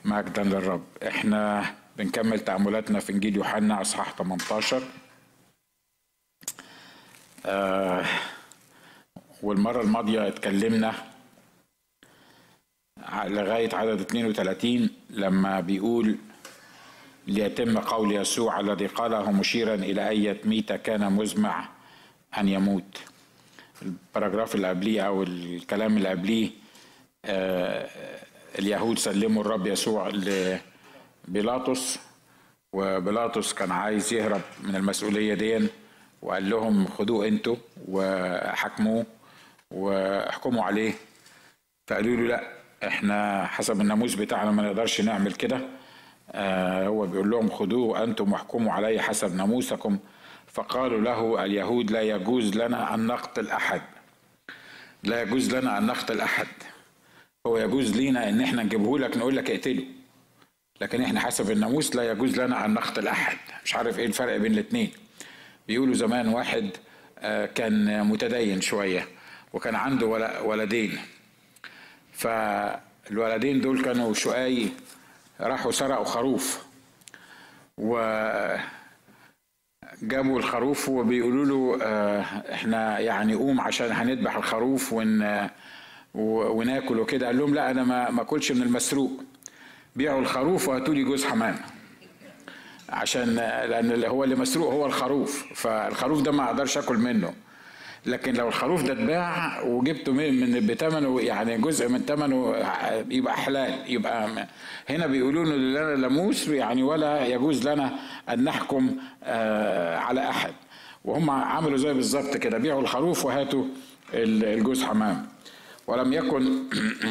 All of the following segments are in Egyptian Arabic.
مجدا للرب احنا بنكمل تأملاتنا في انجيل يوحنا اصحاح 18 آه والمرة الماضية اتكلمنا لغاية عدد 32 لما بيقول ليتم قول يسوع الذي قاله مشيرا إلى أية ميتة كان مزمع أن يموت الباراجراف اللي قبليه أو الكلام اللي قبليه آه اليهود سلموا الرب يسوع لبيلاطس وبيلاطس كان عايز يهرب من المسؤولية دي وقال لهم خدوه انتوا وحكموه واحكموا عليه فقالوا له لا احنا حسب الناموس بتاعنا ما نقدرش نعمل كده آه هو بيقول لهم خدوه انتم واحكموا علي حسب ناموسكم فقالوا له اليهود لا يجوز لنا ان نقتل احد لا يجوز لنا ان نقتل احد هو يجوز لينا ان احنا نجيبه لك نقول لك اقتله لكن احنا حسب الناموس لا يجوز لنا ان نقتل احد مش عارف ايه الفرق بين الاثنين بيقولوا زمان واحد كان متدين شويه وكان عنده ولدين فالولدين دول كانوا شقاي راحوا سرقوا خروف و جابوا الخروف وبيقولوا له احنا يعني قوم عشان هنذبح الخروف ون وناكل وكده قال لهم لا انا ما ما اكلش من المسروق بيعوا الخروف وهاتوا لي جوز حمام عشان لان هو اللي مسروق هو الخروف فالخروف ده ما اقدرش اكل منه لكن لو الخروف ده اتباع وجبته من بثمنه يعني جزء من ثمنه يبقى حلال يبقى هنا بيقولوا له لنا لموس يعني ولا يجوز لنا ان نحكم على احد وهم عملوا زي بالظبط كده بيعوا الخروف وهاتوا الجوز حمام ولم يكن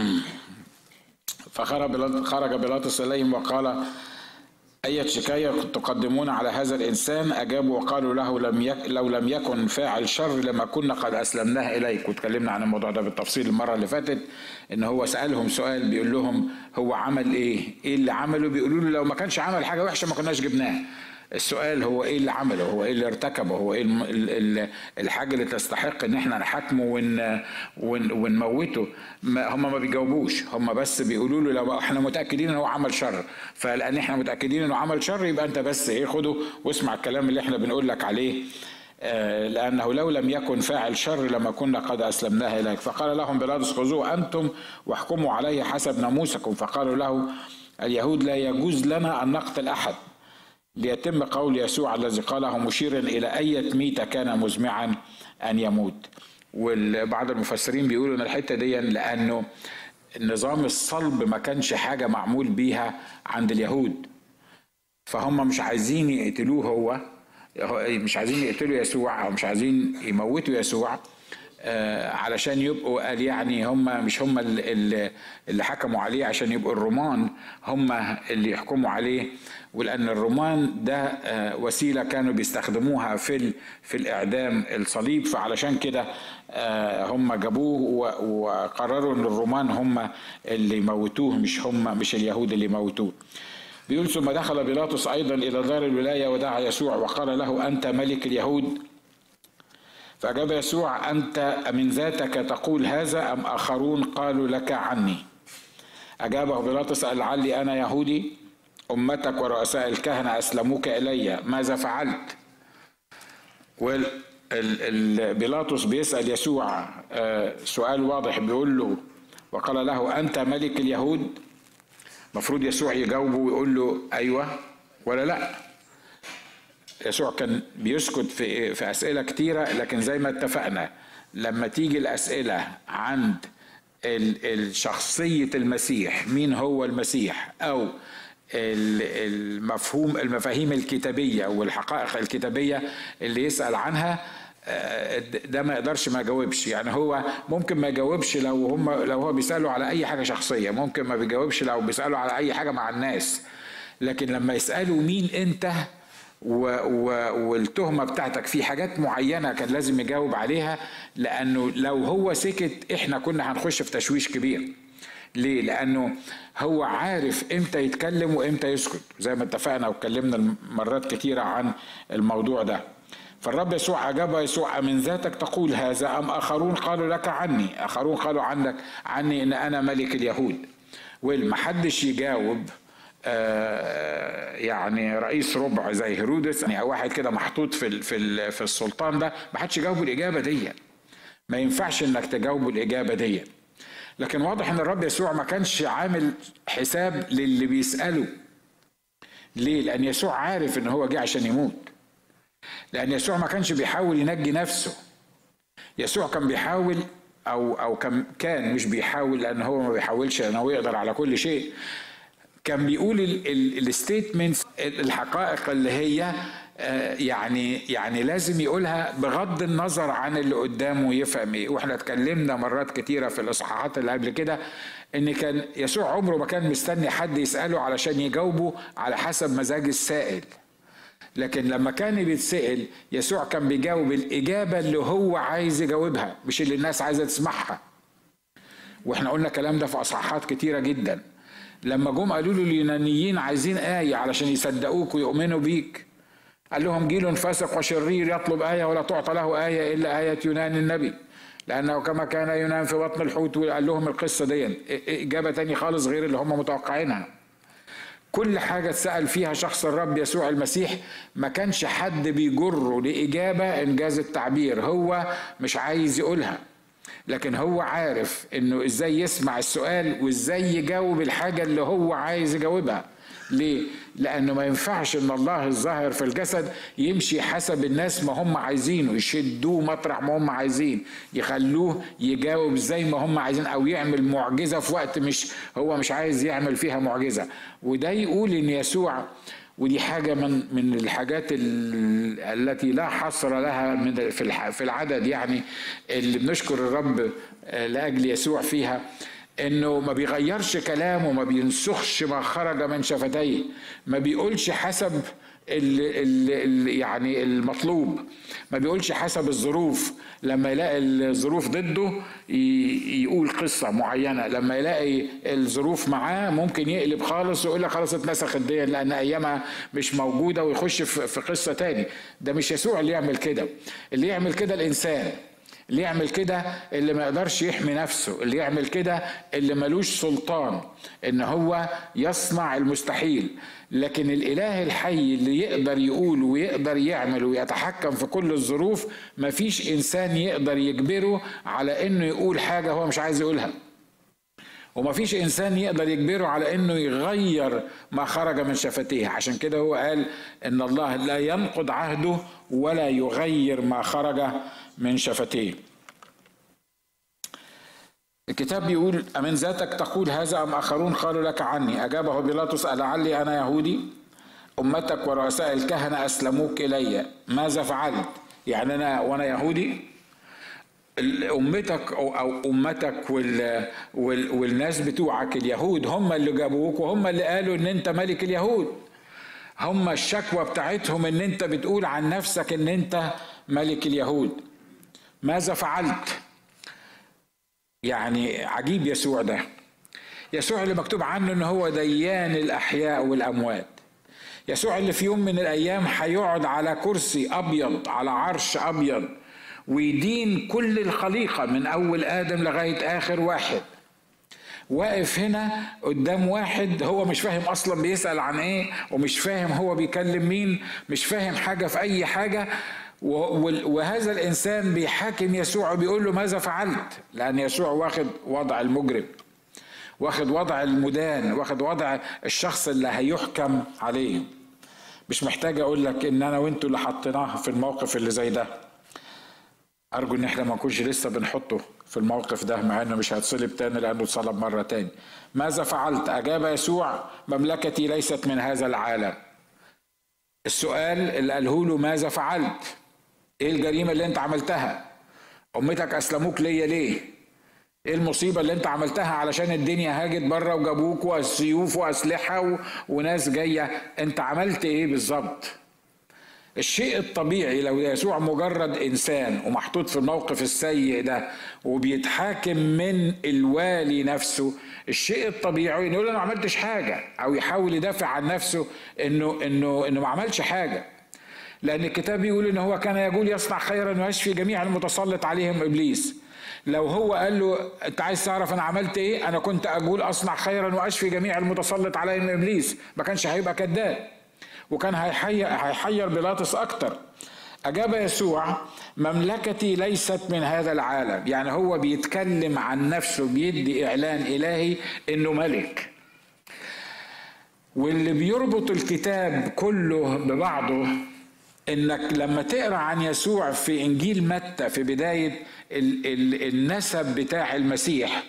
فخرج خرج بيلاطس اليهم وقال أية شكاية تقدمون على هذا الإنسان أجابوا وقالوا له لم يك لو لم يكن فاعل شر لما كنا قد أسلمناه إليك وتكلمنا عن الموضوع ده بالتفصيل المرة اللي فاتت إن هو سألهم سؤال بيقول لهم هو عمل إيه؟ إيه اللي عمله؟ بيقولوا له لو ما كانش عمل حاجة وحشة ما كناش جبناه. السؤال هو ايه اللي عمله هو ايه اللي ارتكبه هو ايه الحاجه اللي تستحق ان احنا نحاكمه ون ونموته ما هم ما بيجاوبوش هم بس بيقولوا له لو احنا متاكدين ان هو عمل شر فلان احنا متاكدين انه عمل شر يبقى انت بس ايه خده واسمع الكلام اللي احنا بنقول لك عليه آه لانه لو لم يكن فاعل شر لما كنا قد اسلمناه اليك فقال لهم بيلاطس خذوه انتم واحكموا عليه حسب ناموسكم فقالوا له اليهود لا يجوز لنا ان نقتل احد ليتم قول يسوع الذي قاله مشيرا الى اية ميتة كان مزمعا ان يموت وبعض المفسرين بيقولوا ان الحته دي لانه نظام الصلب ما كانش حاجه معمول بيها عند اليهود فهم مش عايزين يقتلوه هو مش عايزين يقتلوا يسوع او مش عايزين يموتوا يسوع آه علشان يبقوا قال يعني هم مش هم اللي, اللي حكموا عليه عشان يبقوا الرومان هم اللي يحكموا عليه ولان الرومان ده آه وسيله كانوا بيستخدموها في في الاعدام الصليب فعلشان كده آه هم جابوه وقرروا ان الرومان هم اللي يموتوه مش هم مش اليهود اللي يموتوه بيقول ثم دخل بيلاطس ايضا الى دار الولايه ودعا يسوع وقال له انت ملك اليهود فأجاب يسوع أنت من ذاتك تقول هذا أم آخرون قالوا لك عني أجابه بيلاطس قال لعلي أنا يهودي أمتك ورؤساء الكهنة أسلموك إلي ماذا فعلت بيلاطس بيسأل يسوع سؤال واضح بيقول له وقال له أنت ملك اليهود مفروض يسوع يجاوبه ويقول له أيوة ولا لأ يسوع كان بيسكت في في اسئله كتيره لكن زي ما اتفقنا لما تيجي الاسئله عند الشخصيه المسيح مين هو المسيح او المفهوم المفاهيم الكتابيه والحقائق الكتابيه اللي يسال عنها ده ما يقدرش ما يجاوبش يعني هو ممكن ما يجاوبش لو هم لو هو بيسالوا على اي حاجه شخصيه ممكن ما بيجاوبش لو بيسالوا على اي حاجه مع الناس لكن لما يسالوا مين انت و و والتهمه بتاعتك في حاجات معينه كان لازم يجاوب عليها لانه لو هو سكت احنا كنا هنخش في تشويش كبير ليه؟ لانه هو عارف امتى يتكلم وامتى يسكت زي ما اتفقنا واتكلمنا مرات كتيره عن الموضوع ده فالرب يسوع أجاب يسوع من ذاتك تقول هذا أم آخرون قالوا لك عني آخرون قالوا عنك عني إن أنا ملك اليهود والمحدش يجاوب آه، يعني رئيس ربع زي هيرودس يعني واحد كده محطوط في في في السلطان ده ما حدش يجاوب الاجابه دي ما ينفعش انك تجاوب الاجابه دي لكن واضح ان الرب يسوع ما كانش عامل حساب للي بيساله ليه لان يسوع عارف ان هو جه عشان يموت لان يسوع ما كانش بيحاول ينجي نفسه يسوع كان بيحاول او او كان كان مش بيحاول لان هو ما بيحاولش لان هو يقدر على كل شيء كان بيقول الستيتمنتس الحقائق اللي هي آه، يعني يعني لازم يقولها بغض النظر عن اللي قدامه يفهم ايه واحنا اتكلمنا مرات كتيره في الاصحاحات اللي قبل كده ان كان يسوع عمره ما كان مستني حد يساله علشان يجاوبه على حسب مزاج السائل لكن لما كان بيتسال يسوع كان بيجاوب الاجابه اللي هو عايز يجاوبها مش اللي الناس عايزه تسمعها واحنا قلنا الكلام ده في اصحاحات كتيره جدا لما جم قالوا له اليونانيين عايزين آية علشان يصدقوك ويؤمنوا بيك قال لهم جيل فاسق وشرير يطلب آية ولا تعطى له آية إلا آية يونان النبي لأنه كما كان يونان في بطن الحوت وقال لهم القصة دي إجابة تاني خالص غير اللي هم متوقعينها كل حاجة اتسأل فيها شخص الرب يسوع المسيح ما كانش حد بيجره لإجابة إنجاز التعبير هو مش عايز يقولها لكن هو عارف انه ازاي يسمع السؤال وازاي يجاوب الحاجه اللي هو عايز يجاوبها ليه؟ لأنه ما ينفعش إن الله الظاهر في الجسد يمشي حسب الناس ما هم عايزينه يشدوه مطرح ما هم عايزين يخلوه يجاوب زي ما هم عايزين أو يعمل معجزة في وقت مش هو مش عايز يعمل فيها معجزة وده يقول إن يسوع ودي حاجه من من الحاجات التي لا حصر لها من في في العدد يعني اللي بنشكر الرب آه، لاجل يسوع فيها انه ما بيغيرش كلامه ما بينسخش ما خرج من شفتيه ما بيقولش حسب ال يعني المطلوب ما بيقولش حسب الظروف لما يلاقي الظروف ضده يقول قصة معينة لما يلاقي الظروف معاه ممكن يقلب خالص ويقول لك خلاص اتنسخت دي لأن أيامها مش موجودة ويخش في قصة تاني ده مش يسوع اللي يعمل كده اللي يعمل كده الإنسان اللي يعمل كده اللي ما يقدرش يحمي نفسه اللي يعمل كده اللي ملوش سلطان ان هو يصنع المستحيل لكن الاله الحي اللي يقدر يقول ويقدر يعمل ويتحكم في كل الظروف مفيش انسان يقدر يجبره على انه يقول حاجه هو مش عايز يقولها ومفيش انسان يقدر يجبره على انه يغير ما خرج من شفتيه عشان كده هو قال ان الله لا ينقض عهده ولا يغير ما خرج من شفتيه الكتاب بيقول أمن ذاتك تقول هذا أم آخرون قالوا لك عني أجابه بيلاطس ألعلي أنا يهودي أمتك ورؤساء الكهنة أسلموك إلي ماذا فعلت يعني أنا وأنا يهودي أمتك أو أمتك وال وال والناس بتوعك اليهود هم اللي جابوك وهم اللي قالوا إن أنت ملك اليهود هم الشكوى بتاعتهم إن أنت بتقول عن نفسك إن أنت ملك اليهود ماذا فعلت يعني عجيب يسوع ده يسوع اللي مكتوب عنه ان هو ديان الاحياء والاموات يسوع اللي في يوم من الايام هيقعد على كرسي ابيض على عرش ابيض ويدين كل الخليقه من اول ادم لغايه اخر واحد واقف هنا قدام واحد هو مش فاهم اصلا بيسال عن ايه ومش فاهم هو بيكلم مين مش فاهم حاجه في اي حاجه وهذا الانسان بيحاكم يسوع وبيقول له ماذا فعلت لان يسوع واخد وضع المجرم واخد وضع المدان واخد وضع الشخص اللي هيحكم عليه مش محتاج اقول لك ان انا وانتوا اللي حطيناه في الموقف اللي زي ده ارجو ان احنا ما نكونش لسه بنحطه في الموقف ده مع انه مش هيتصلب تاني لانه اتصلب مره تاني ماذا فعلت اجاب يسوع مملكتي ليست من هذا العالم السؤال اللي قاله له ماذا فعلت ايه الجريمه اللي انت عملتها امتك اسلموك ليا ليه ايه المصيبه اللي انت عملتها علشان الدنيا هاجت بره وجابوك وسيوف واسلحه و... وناس جايه انت عملت ايه بالظبط الشيء الطبيعي لو يسوع مجرد انسان ومحطوط في الموقف السيء ده وبيتحاكم من الوالي نفسه الشيء الطبيعي انه يقول انا ما عملتش حاجه او يحاول يدافع عن نفسه انه انه انه ما عملش حاجه لأن الكتاب بيقول إن هو كان يقول يصنع خيرا ويشفي جميع المتسلط عليهم إبليس لو هو قال له انت عايز تعرف انا عملت ايه انا كنت اقول اصنع خيرا واشفي جميع المتسلط علي من ابليس ما كانش هيبقى كذاب وكان هيحير هيحير بيلاطس اكتر اجاب يسوع مملكتي ليست من هذا العالم يعني هو بيتكلم عن نفسه بيدي اعلان الهي انه ملك واللي بيربط الكتاب كله ببعضه انك لما تقرا عن يسوع في انجيل متى في بدايه النسب بتاع المسيح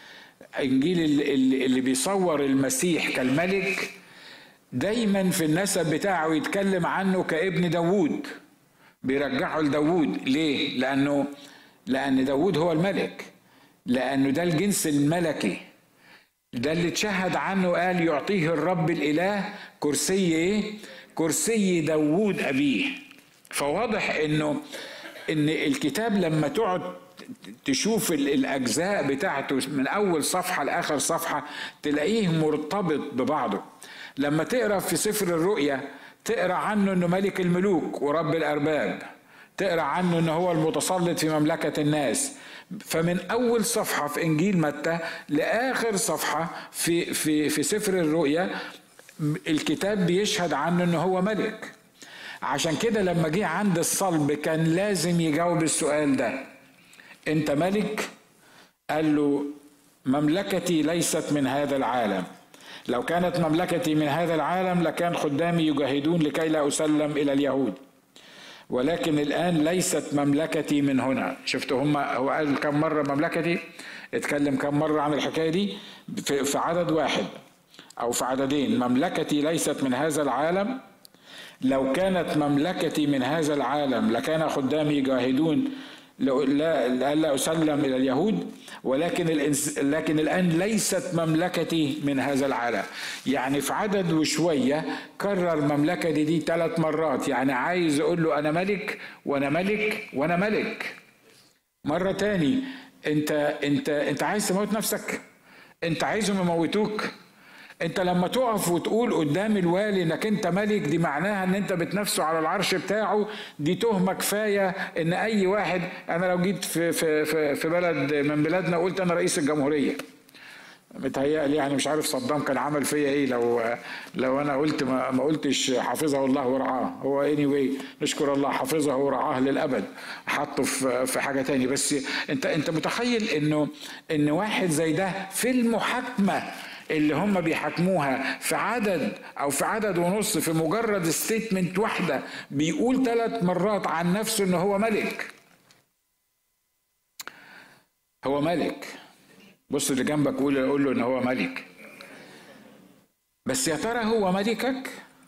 انجيل اللي بيصور المسيح كالملك دايما في النسب بتاعه يتكلم عنه كابن داوود بيرجعه لداوود ليه لانه لان داوود هو الملك لانه ده الجنس الملكي ده اللي اتشهد عنه قال يعطيه الرب الاله كرسي ايه كرسي داوود ابيه فواضح انه ان الكتاب لما تقعد تشوف الاجزاء بتاعته من اول صفحه لاخر صفحه تلاقيه مرتبط ببعضه لما تقرا في سفر الرؤيا تقرا عنه انه ملك الملوك ورب الارباب تقرا عنه انه هو المتسلط في مملكه الناس فمن اول صفحه في انجيل متى لاخر صفحه في في في سفر الرؤيا الكتاب بيشهد عنه انه هو ملك عشان كده لما جه عند الصلب كان لازم يجاوب السؤال ده انت ملك قال له مملكتي ليست من هذا العالم لو كانت مملكتي من هذا العالم لكان خدامي يجاهدون لكي لا اسلم الى اليهود ولكن الان ليست مملكتي من هنا شفت هم هو قال كم مره مملكتي اتكلم كم مره عن الحكايه دي في عدد واحد او في عددين مملكتي ليست من هذا العالم لو كانت مملكتي من هذا العالم لكان خدامي يجاهدون لا لا اسلم الى اليهود ولكن الإنس لكن الان ليست مملكتي من هذا العالم يعني في عدد وشويه كرر مملكتي دي ثلاث مرات يعني عايز اقول له انا ملك وانا ملك وانا ملك مره تاني انت انت انت عايز تموت نفسك انت عايزهم يموتوك انت لما تقف وتقول قدام الوالي انك انت ملك دي معناها ان انت بتنافسه على العرش بتاعه دي تهمه كفايه ان اي واحد انا لو جيت في في في, في بلد من بلادنا قلت انا رئيس الجمهوريه متهيألي يعني مش عارف صدام كان عمل فيا ايه لو لو انا قلت ما, ما قلتش حفظه الله ورعاه هو اني anyway نشكر الله حفظه ورعاه للابد حطه في في حاجه تاني بس انت انت متخيل انه ان واحد زي ده في المحاكمه اللي هم بيحاكموها في عدد او في عدد ونص في مجرد ستيتمنت واحده بيقول ثلاث مرات عن نفسه ان هو ملك هو ملك بص اللي جنبك قول قول له ان هو ملك بس يا ترى هو ملكك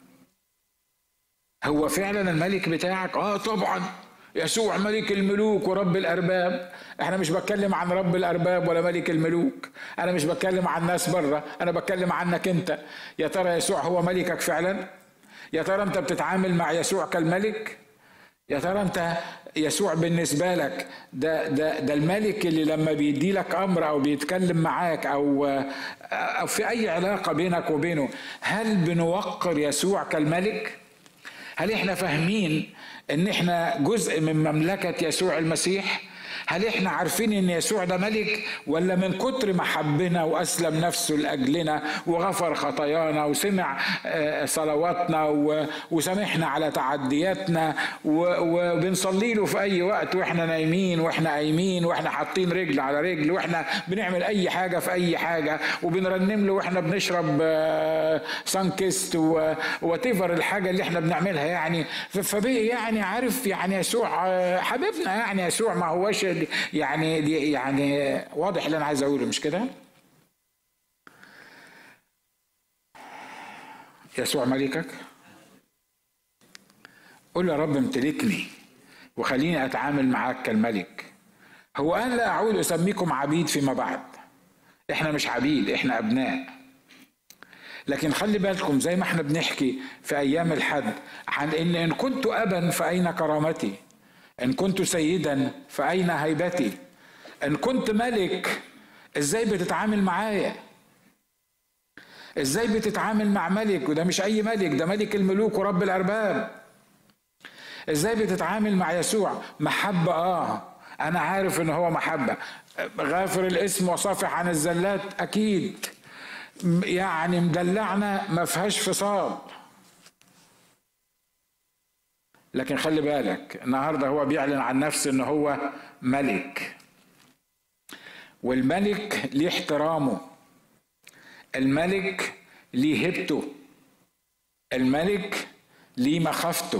هو فعلا الملك بتاعك اه طبعا يسوع ملك الملوك ورب الارباب احنا مش بتكلم عن رب الارباب ولا ملك الملوك انا مش بتكلم عن ناس بره انا بتكلم عنك انت يا ترى يسوع هو ملكك فعلا يا ترى انت بتتعامل مع يسوع كالملك يا ترى انت يسوع بالنسبه لك ده ده ده الملك اللي لما بيدي لك امر او بيتكلم معاك او او في اي علاقه بينك وبينه هل بنوقر يسوع كالملك؟ هل احنا فاهمين ان احنا جزء من مملكه يسوع المسيح؟ هل احنا عارفين ان يسوع ده ملك ولا من كتر ما حبنا واسلم نفسه لاجلنا وغفر خطايانا وسمع صلواتنا وسامحنا على تعدياتنا وبنصلي له في اي وقت واحنا نايمين واحنا قايمين واحنا حاطين رجل على رجل واحنا بنعمل اي حاجه في اي حاجه وبنرنم له واحنا بنشرب سانكست واتيفر الحاجه اللي احنا بنعملها يعني فبقي يعني عارف يعني يسوع حبيبنا يعني يسوع ما هوش يعني دي يعني واضح اللي انا عايز اقوله مش كده؟ يسوع ملكك قول يا رب امتلكني وخليني اتعامل معاك كالملك هو انا لا اعود اسميكم عبيد فيما بعد احنا مش عبيد احنا ابناء لكن خلي بالكم زي ما احنا بنحكي في ايام الحد عن ان ان كنت ابا فاين كرامتي ان كنت سيدا فاين هيبتي ان كنت ملك ازاي بتتعامل معايا ازاي بتتعامل مع ملك وده مش اي ملك ده ملك الملوك ورب الارباب ازاي بتتعامل مع يسوع محبه اه انا عارف ان هو محبه غافر الاسم وصافح عن الزلات اكيد يعني مدلعنا ما فيهاش فصال لكن خلي بالك النهارده هو بيعلن عن نفسه ان هو ملك والملك ليه احترامه الملك ليه هبته الملك ليه مخافته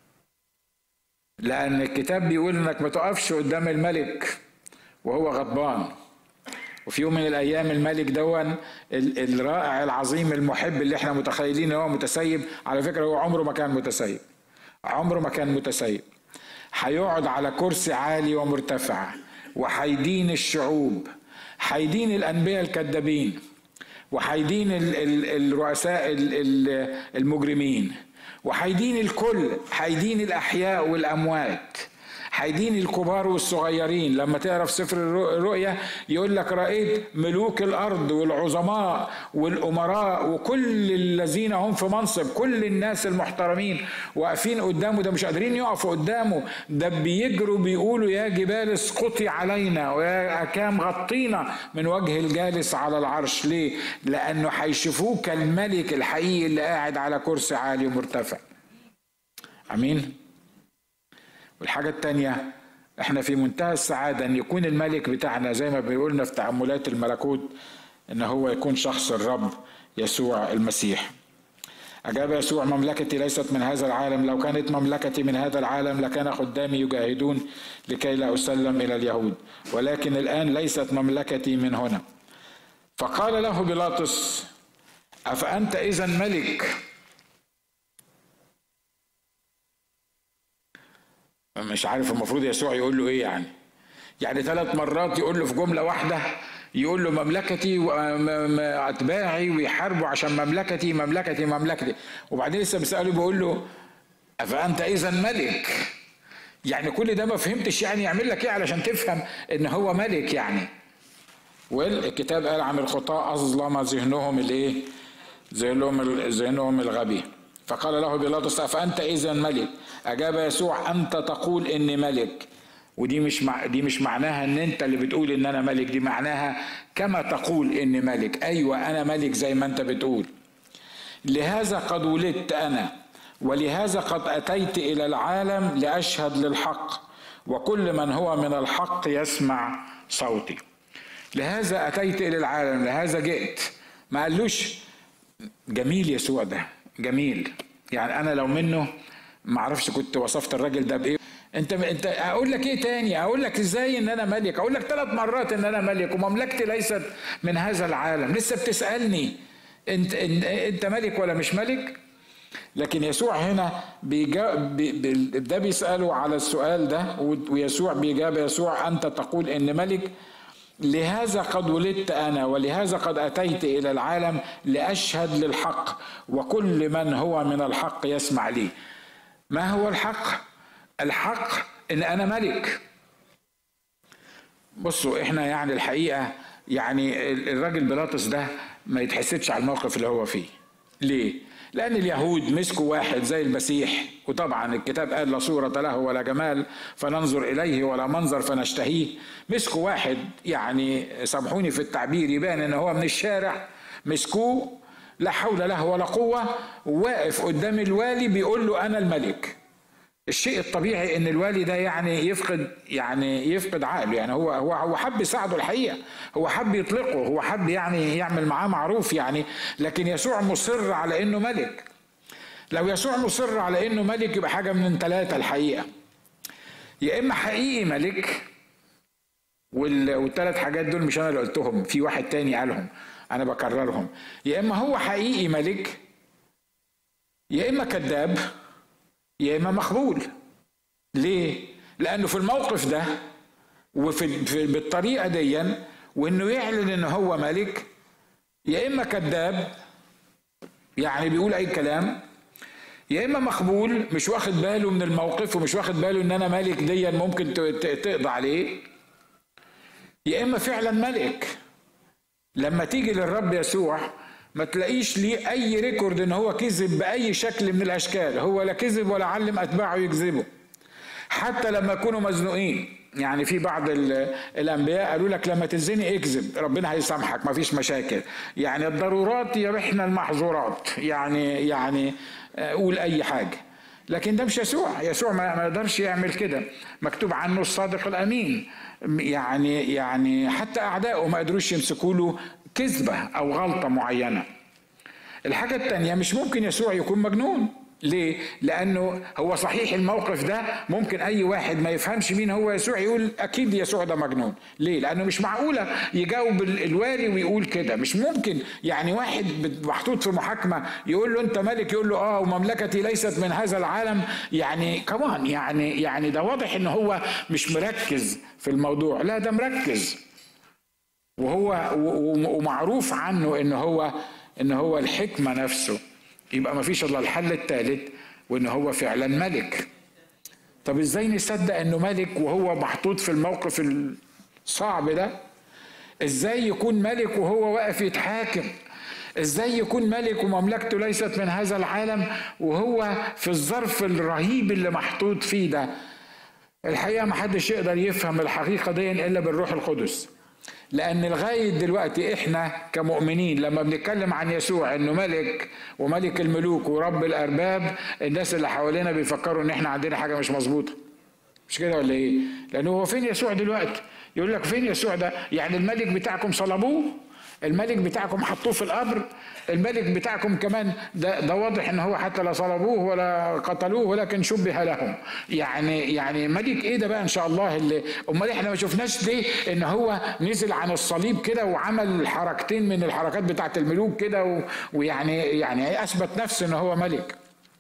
لأن الكتاب بيقول إنك ما تقفش قدام الملك وهو غضبان وفي يوم من الأيام الملك دون الرائع العظيم المحب اللي احنا متخيلين إن هو متسيب على فكرة هو عمره ما كان متسيب عمره ما كان متسيب هيقعد على كرسي عالي ومرتفع وهيدين الشعوب هيدين الأنبياء الكذابين وهيدين الرؤساء المجرمين وهيدين الكل هيدين الأحياء والأموات هيدين الكبار والصغيرين لما تقرا في سفر الرؤيا يقول لك رايت ملوك الارض والعظماء والامراء وكل الذين هم في منصب كل الناس المحترمين واقفين قدامه ده مش قادرين يقفوا قدامه ده بيجروا بيقولوا يا جبال اسقطي علينا ويا اكام غطينا من وجه الجالس على العرش ليه لانه هيشوفوه كالملك الحقيقي اللي قاعد على كرسي عالي ومرتفع امين والحاجة التانية احنا في منتهى السعادة ان يكون الملك بتاعنا زي ما بيقولنا في تعاملات الملكوت ان هو يكون شخص الرب يسوع المسيح أجاب يسوع مملكتي ليست من هذا العالم لو كانت مملكتي من هذا العالم لكان خدامي يجاهدون لكي لا أسلم إلى اليهود ولكن الآن ليست مملكتي من هنا فقال له بيلاطس أفأنت إذا ملك مش عارف المفروض يسوع يقول له ايه يعني يعني ثلاث مرات يقول له في جمله واحده يقول له مملكتي واتباعي ويحاربوا عشان مملكتي مملكتي مملكتي وبعدين لسه بيساله بيقول له افانت اذا ملك يعني كل ده ما فهمتش يعني يعمل لك ايه علشان تفهم ان هو ملك يعني والكتاب قال عن الخطاة أظلم ذهنهم الايه؟ ذهنهم ذهنهم الغبي فقال له بيلاطس أفأنت إذا ملك أجاب يسوع أنت تقول إني ملك ودي مش مع دي مش معناها ان انت اللي بتقول ان انا ملك دي معناها كما تقول اني ملك ايوه انا ملك زي ما انت بتقول لهذا قد ولدت انا ولهذا قد اتيت الى العالم لاشهد للحق وكل من هو من الحق يسمع صوتي لهذا اتيت الى العالم لهذا جئت ما قالوش جميل يسوع ده جميل يعني انا لو منه ما اعرفش كنت وصفت الراجل ده بايه انت انت اقول لك ايه تاني اقول لك ازاي ان انا ملك اقول لك ثلاث مرات ان انا ملك ومملكتي ليست من هذا العالم لسه بتسالني انت انت ملك ولا مش ملك لكن يسوع هنا بيجا بي ده بيساله على السؤال ده ويسوع بيجاب يسوع انت تقول ان ملك لهذا قد ولدت انا ولهذا قد اتيت الى العالم لاشهد للحق وكل من هو من الحق يسمع لي ما هو الحق الحق ان انا ملك بصوا احنا يعني الحقيقه يعني الراجل بيلاطس ده ما يتحسدش على الموقف اللي هو فيه ليه لأن اليهود مسكوا واحد زي المسيح وطبعا الكتاب قال لا صورة له ولا جمال فننظر إليه ولا منظر فنشتهيه مسكوا واحد يعني سامحوني في التعبير يبان إن هو من الشارع مسكوه لا حول له ولا قوة واقف قدام الوالي بيقول له أنا الملك الشيء الطبيعي ان الوالي ده يعني يفقد يعني يفقد عقله يعني هو هو هو حب يساعده الحقيقه هو حب يطلقه هو حب يعني يعمل معاه معروف يعني لكن يسوع مصر على انه ملك لو يسوع مصر على انه ملك يبقى حاجه من ثلاثه الحقيقه يا اما حقيقي ملك والثلاث حاجات دول مش انا اللي قلتهم في واحد تاني قالهم انا بكررهم يا اما هو حقيقي ملك يا اما كذاب يا اما مقبول ليه لانه في الموقف ده وفي في بالطريقه دي وانه يعلن ان هو ملك يا اما كذاب يعني بيقول اي كلام يا اما مقبول مش واخد باله من الموقف ومش واخد باله ان انا ملك ديا ممكن تقضي عليه يا اما فعلا ملك لما تيجي للرب يسوع ما تلاقيش ليه اي ريكورد ان هو كذب باي شكل من الاشكال هو لا كذب ولا علم اتباعه يكذبوا حتى لما يكونوا مزنوقين يعني في بعض الانبياء قالوا لك لما تزني اكذب ربنا هيسامحك ما فيش مشاكل يعني الضرورات يبحن المحظورات يعني يعني قول اي حاجه لكن ده مش يسوع يسوع ما يقدرش يعمل كده مكتوب عنه الصادق الامين يعني يعني حتى اعدائه ما قدروش يمسكوا له كذبه او غلطه معينه الحاجه الثانيه مش ممكن يسوع يكون مجنون ليه؟ لأنه هو صحيح الموقف ده ممكن أي واحد ما يفهمش مين هو يسوع يقول أكيد يسوع ده مجنون، ليه؟ لأنه مش معقولة يجاوب الوالي ويقول كده، مش ممكن يعني واحد محطوط في محاكمة يقول له أنت ملك يقول له آه ومملكتي ليست من هذا العالم، يعني كمان يعني يعني ده واضح إن هو مش مركز في الموضوع، لا ده مركز. وهو ومعروف عنه إن هو إن هو الحكمة نفسه. يبقى ما فيش الا الحل الثالث وان هو فعلا ملك طب ازاي نصدق انه ملك وهو محطوط في الموقف الصعب ده ازاي يكون ملك وهو واقف يتحاكم ازاي يكون ملك ومملكته ليست من هذا العالم وهو في الظرف الرهيب اللي محطوط فيه ده الحقيقه ما حدش يقدر يفهم الحقيقه دي الا بالروح القدس لأن لغاية دلوقتي إحنا كمؤمنين لما بنتكلم عن يسوع إنه ملك وملك الملوك ورب الأرباب الناس اللي حوالينا بيفكروا إن إحنا عندنا حاجة مش مظبوطة مش كده ولا إيه؟ لأنه هو فين يسوع دلوقتي؟ يقول لك فين يسوع ده؟ يعني الملك بتاعكم صلبوه الملك بتاعكم حطوه في القبر الملك بتاعكم كمان ده, ده واضح ان هو حتى لا صلبوه ولا قتلوه ولكن شبه لهم يعني يعني ملك ايه ده بقى ان شاء الله اللي امال احنا ما شفناش ليه ان هو نزل عن الصليب كده وعمل حركتين من الحركات بتاعت الملوك كده ويعني يعني اثبت نفسه ان هو ملك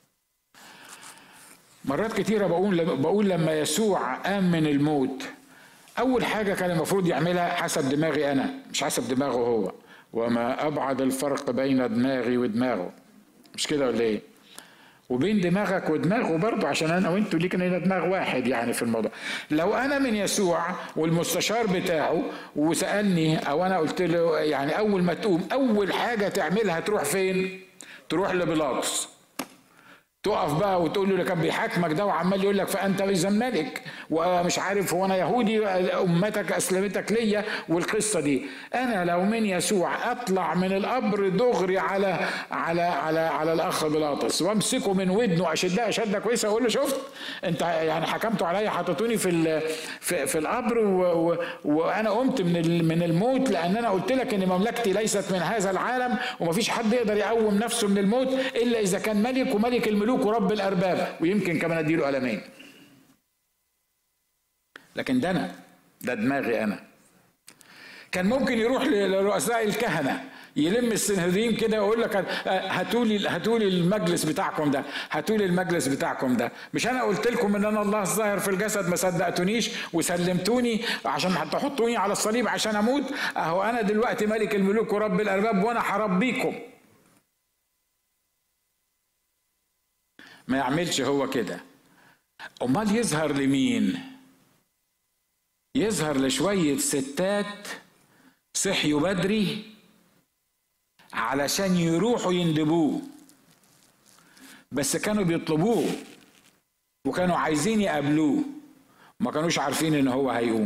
مرات كتيرة بقول بقول لما يسوع قام من الموت أول حاجة كان المفروض يعملها حسب دماغي أنا مش حسب دماغه هو وما أبعد الفرق بين دماغي ودماغه مش كده ولا إيه؟ وبين دماغك ودماغه برضه عشان انا وانتوا لينا دماغ واحد يعني في الموضوع لو انا من يسوع والمستشار بتاعه وسالني او انا قلت له يعني اول ما تقوم اول حاجه تعملها تروح فين تروح لبيلاطس تقف بقى وتقول له اللي كان بيحاكمك ده وعمال يقول لك فانت اذا ملك ومش عارف هو انا يهودي امتك اسلمتك ليا والقصه دي انا لو من يسوع اطلع من القبر دغري على على على على الاخ بيلاطس وامسكه من ودنه اشدها شده كويسه واقول له شفت انت يعني حكمتوا عليا حطيتوني في في, في القبر وانا قمت من من الموت لان انا قلت لك ان مملكتي ليست من هذا العالم ومفيش حد يقدر يقوم نفسه من الموت الا اذا كان ملك وملك الملوك الملوك ورب الارباب ويمكن كمان اديله قلمين لكن ده انا ده دماغي انا كان ممكن يروح لرؤساء الكهنه يلم السنهدرين كده ويقول لك هاتوا لي هاتوا لي المجلس بتاعكم ده هاتوا لي المجلس بتاعكم ده مش انا قلت لكم ان انا الله الظاهر في الجسد ما صدقتونيش وسلمتوني عشان تحطوني على الصليب عشان اموت اهو انا دلوقتي ملك الملوك ورب الارباب وانا هربيكم ما يعملش هو كده امال يظهر لمين يظهر لشويه ستات صحيوا بدري علشان يروحوا يندبوه بس كانوا بيطلبوه وكانوا عايزين يقابلوه ما كانوش عارفين ان هو هيقوم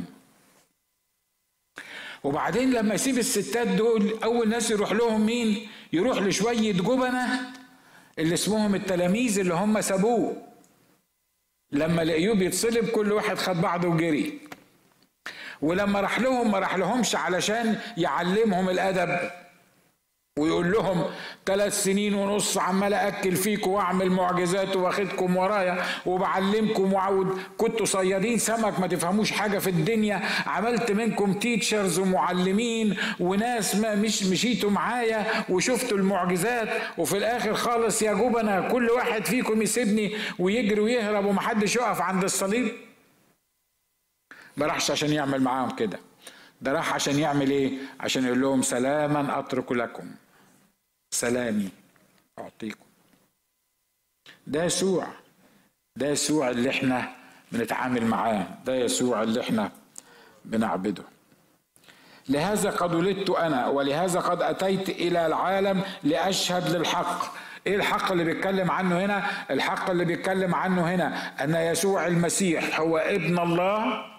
وبعدين لما يسيب الستات دول اول ناس يروح لهم مين يروح لشويه جبنه اللي اسمهم التلاميذ اللي هم سابوه لما لقيوه بيتصلب كل واحد خد بعضه وجري ولما راح لهم ما راح لهمش علشان يعلمهم الادب ويقول لهم ثلاث سنين ونص عمال اكل فيكم واعمل معجزات واخدكم ورايا وبعلمكم وعود كنتوا صيادين سمك ما تفهموش حاجه في الدنيا عملت منكم تيتشرز ومعلمين وناس ما مش مشيتوا معايا وشفتوا المعجزات وفي الاخر خالص يا جبنه كل واحد فيكم يسيبني ويجري ويهرب ومحدش يقف عند الصليب ما راحش عشان يعمل معاهم كده ده راح عشان يعمل ايه عشان يقول لهم سلاما اترك لكم سلامي أعطيكم ده يسوع ده يسوع اللي احنا بنتعامل معاه ده يسوع اللي احنا بنعبده لهذا قد ولدت انا ولهذا قد اتيت الى العالم لاشهد للحق ايه الحق اللي بيتكلم عنه هنا الحق اللي بيتكلم عنه هنا ان يسوع المسيح هو ابن الله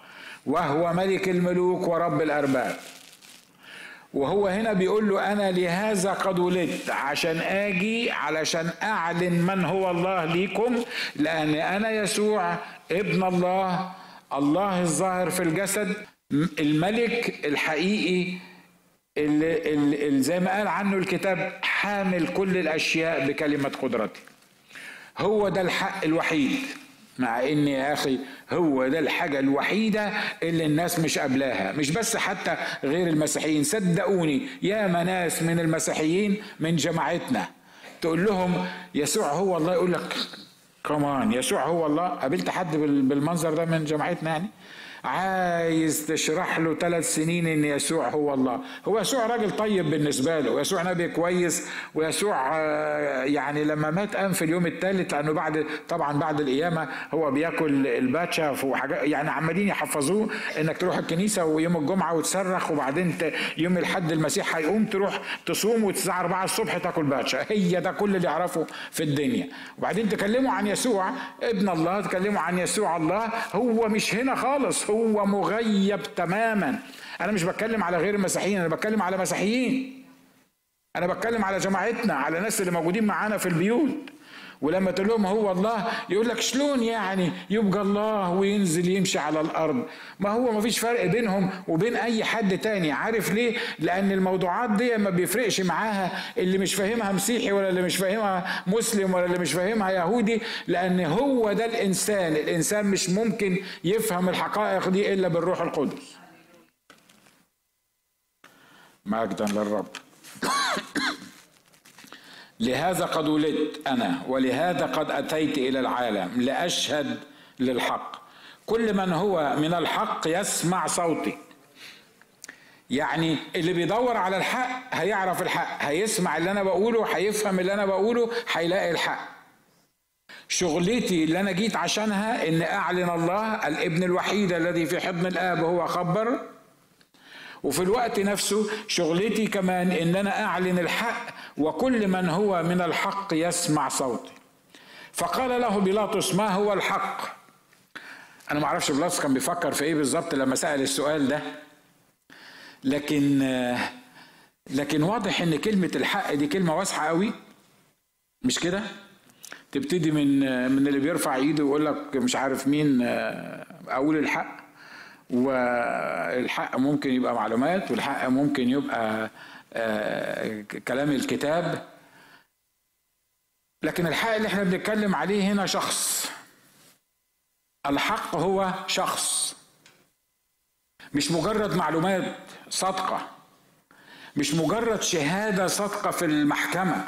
وهو ملك الملوك ورب الارباب وهو هنا بيقول له انا لهذا قد ولدت عشان اجي علشان اعلن من هو الله ليكم لان انا يسوع ابن الله الله الظاهر في الجسد الملك الحقيقي اللي, اللي زي ما قال عنه الكتاب حامل كل الاشياء بكلمه قدرته هو ده الحق الوحيد مع ان يا اخي هو ده الحاجة الوحيدة اللي الناس مش قابلاها مش بس حتى غير المسيحيين صدقوني يا ناس من المسيحيين من جماعتنا تقول لهم يسوع هو الله يقول لك كمان يسوع هو الله قابلت حد بالمنظر ده من جماعتنا يعني عايز تشرح له ثلاث سنين ان يسوع هو الله هو يسوع راجل طيب بالنسبه له ويسوع نبي كويس ويسوع آه، يعني لما مات قام في اليوم الثالث لانه بعد طبعا بعد القيامه هو بياكل الباتشا وحاجات يعني عمالين يحفظوه انك تروح الكنيسه ويوم الجمعه وتصرخ وبعدين يوم الحد المسيح هيقوم تروح تصوم والساعه 4 الصبح تاكل باتشا هي ده كل اللي يعرفه في الدنيا وبعدين تكلموا عن يسوع ابن الله تكلموا عن يسوع الله هو مش هنا خالص هو مغيب تماما انا مش بتكلم على غير المسيحيين انا بتكلم على مسيحيين انا بتكلم على جماعتنا على الناس اللي موجودين معانا في البيوت ولما تقول لهم هو الله يقول لك شلون يعني يبقى الله وينزل يمشي على الارض ما هو ما فيش فرق بينهم وبين اي حد تاني عارف ليه لان الموضوعات دي ما بيفرقش معاها اللي مش فاهمها مسيحي ولا اللي مش فاهمها مسلم ولا اللي مش فاهمها يهودي لان هو ده الانسان الانسان مش ممكن يفهم الحقائق دي الا بالروح القدس مجدا للرب لهذا قد ولدت انا ولهذا قد اتيت الى العالم لاشهد للحق كل من هو من الحق يسمع صوتي يعني اللي بيدور على الحق هيعرف الحق هيسمع اللي انا بقوله هيفهم اللي انا بقوله هيلاقي الحق شغلتي اللي انا جيت عشانها ان اعلن الله الابن الوحيد الذي في حضن الاب هو خبر وفي الوقت نفسه شغلتي كمان ان انا اعلن الحق وكل من هو من الحق يسمع صوتي فقال له بيلاطس ما هو الحق انا ما اعرفش بيلاطس كان بيفكر في ايه بالظبط لما سال السؤال ده لكن لكن واضح ان كلمه الحق دي كلمه واسعه قوي مش كده تبتدي من من اللي بيرفع ايده ويقول لك مش عارف مين اقول الحق والحق ممكن يبقى معلومات والحق ممكن يبقى آه، كلام الكتاب لكن الحق اللي احنا بنتكلم عليه هنا شخص الحق هو شخص مش مجرد معلومات صادقه مش مجرد شهاده صادقه في المحكمه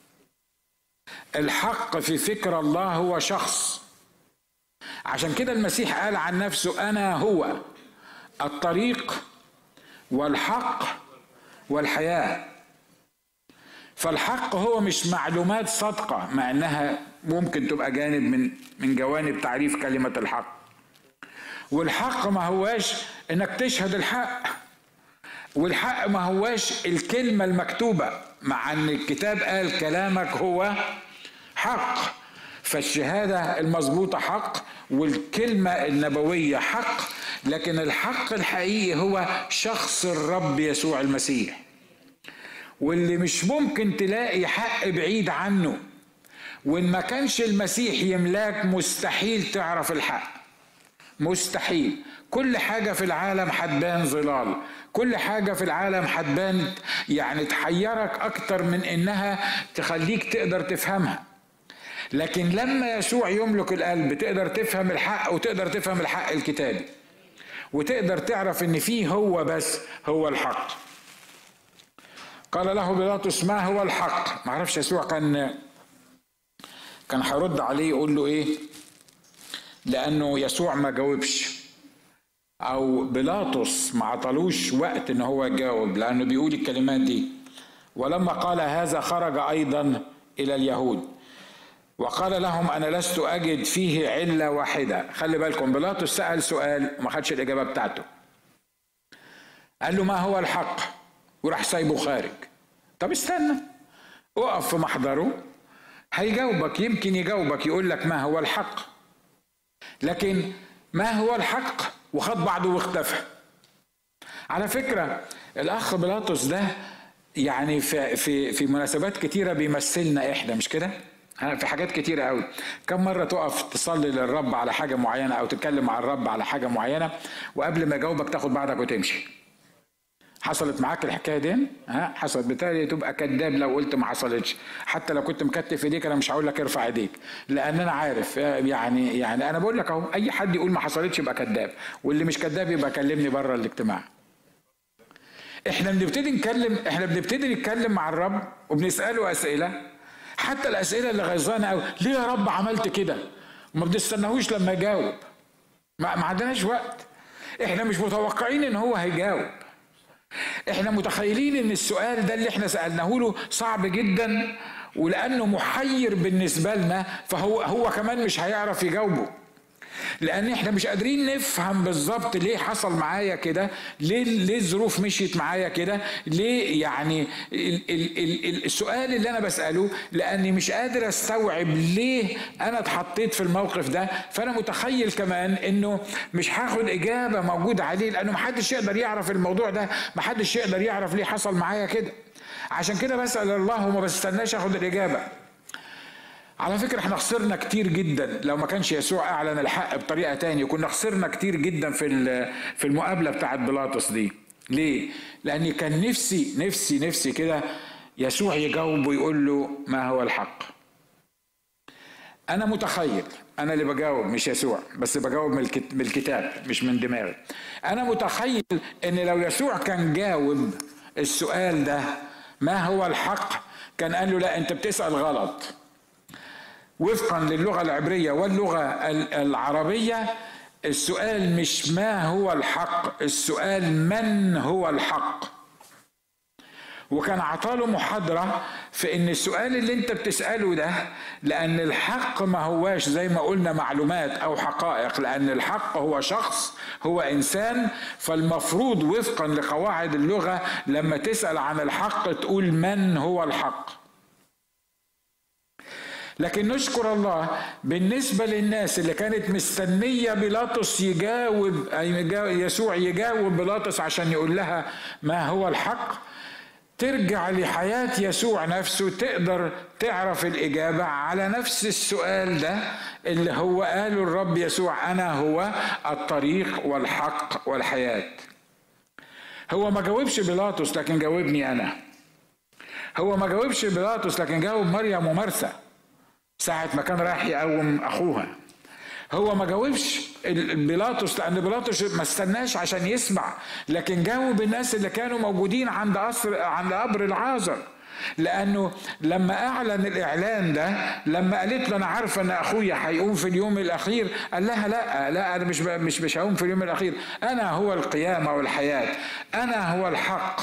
الحق في فكر الله هو شخص عشان كده المسيح قال عن نفسه انا هو الطريق والحق والحياه فالحق هو مش معلومات صادقه مع انها ممكن تبقى جانب من من جوانب تعريف كلمه الحق والحق ما هواش انك تشهد الحق والحق ما هواش الكلمه المكتوبه مع ان الكتاب قال كلامك هو حق فالشهاده المظبوطه حق والكلمه النبويه حق لكن الحق الحقيقي هو شخص الرب يسوع المسيح واللي مش ممكن تلاقي حق بعيد عنه وان ما كانش المسيح يملاك مستحيل تعرف الحق مستحيل كل حاجة في العالم هتبان ظلال كل حاجة في العالم هتبان يعني تحيرك أكتر من إنها تخليك تقدر تفهمها لكن لما يسوع يملك القلب تقدر تفهم الحق وتقدر تفهم الحق الكتابي وتقدر تعرف ان فيه هو بس هو الحق قال له بيلاطس ما هو الحق ما اعرفش يسوع كان كان هيرد عليه يقول له ايه لانه يسوع ما جاوبش او بيلاطس ما عطلوش وقت ان هو يجاوب لانه بيقول الكلمات دي ولما قال هذا خرج ايضا الى اليهود وقال لهم انا لست اجد فيه عله واحده خلي بالكم بيلاطس سال سؤال وما خدش الاجابه بتاعته قال له ما هو الحق وراح سايبه خارج طب استنى اقف في محضره هيجاوبك يمكن يجاوبك يقول لك ما هو الحق لكن ما هو الحق وخد بعضه واختفى على فكرة الأخ بيلاطس ده يعني في في في مناسبات كتيرة بيمثلنا إحنا مش كده؟ في حاجات كتيرة قوي كم مرة تقف تصلي للرب على حاجة معينة أو تتكلم مع الرب على حاجة معينة وقبل ما يجاوبك تاخد بعضك وتمشي حصلت معاك الحكايه دي ها حصلت بالتالي تبقى كذاب لو قلت ما حصلتش حتى لو كنت مكتف ايديك انا مش هقول لك ارفع ايديك لان انا عارف يعني يعني انا بقول لك اهو اي حد يقول ما حصلتش يبقى كذاب واللي مش كذاب يبقى كلمني بره الاجتماع احنا بنبتدي نتكلم احنا بنبتدي نتكلم مع الرب وبنساله اسئله حتى الاسئله اللي غيظانه قوي ليه يا رب عملت كده وما بنستناهوش لما يجاوب ما, ما عندناش وقت احنا مش متوقعين ان هو هيجاوب احنا متخيلين ان السؤال ده اللي احنا سالناه له صعب جدا ولانه محير بالنسبه لنا فهو هو كمان مش هيعرف يجاوبه لان احنا مش قادرين نفهم بالظبط ليه حصل معايا كده ليه ليه الظروف مشيت معايا كده ليه يعني ال ال ال السؤال اللي انا بساله لاني مش قادر استوعب ليه انا اتحطيت في الموقف ده فانا متخيل كمان انه مش هاخد اجابه موجوده عليه لانه محدش يقدر يعرف الموضوع ده محدش يقدر يعرف ليه حصل معايا كده عشان كده بسال الله وما بستناش اخد الاجابه على فكرة احنا خسرنا كتير جدا لو ما كانش يسوع اعلن الحق بطريقة تانية كنا خسرنا كتير جدا في في المقابلة بتاعت بيلاطس دي ليه؟ لأني كان نفسي نفسي نفسي كده يسوع يجاوب ويقول له ما هو الحق أنا متخيل أنا اللي بجاوب مش يسوع بس بجاوب من الكتاب مش من دماغي أنا متخيل إن لو يسوع كان جاوب السؤال ده ما هو الحق كان قال له لا أنت بتسأل غلط وفقا للغه العبريه واللغه العربيه السؤال مش ما هو الحق السؤال من هو الحق وكان عطاله محاضرة في ان السؤال اللي انت بتسأله ده لان الحق ما هواش زي ما قلنا معلومات او حقائق لان الحق هو شخص هو انسان فالمفروض وفقا لقواعد اللغة لما تسأل عن الحق تقول من هو الحق لكن نشكر الله بالنسبة للناس اللي كانت مستنية بيلاطس يجاوب يسوع يجاوب بيلاطس عشان يقول لها ما هو الحق ترجع لحياة يسوع نفسه تقدر تعرف الإجابة على نفس السؤال ده اللي هو قاله الرب يسوع أنا هو الطريق والحق والحياة هو ما جاوبش بيلاطس لكن جاوبني أنا هو ما جاوبش بيلاطس لكن جاوب مريم ومرثى ساعة ما كان رايح يقوم أخوها هو ما جاوبش بيلاطس لأن بيلاطس ما استناش عشان يسمع لكن جاوب الناس اللي كانوا موجودين عند قصر عند قبر العازر لانه لما اعلن الاعلان ده لما قالت له انا عارفه ان اخويا هيقوم في اليوم الاخير قال لها لا لا انا مش مش مش هقوم في اليوم الاخير انا هو القيامه والحياه انا هو الحق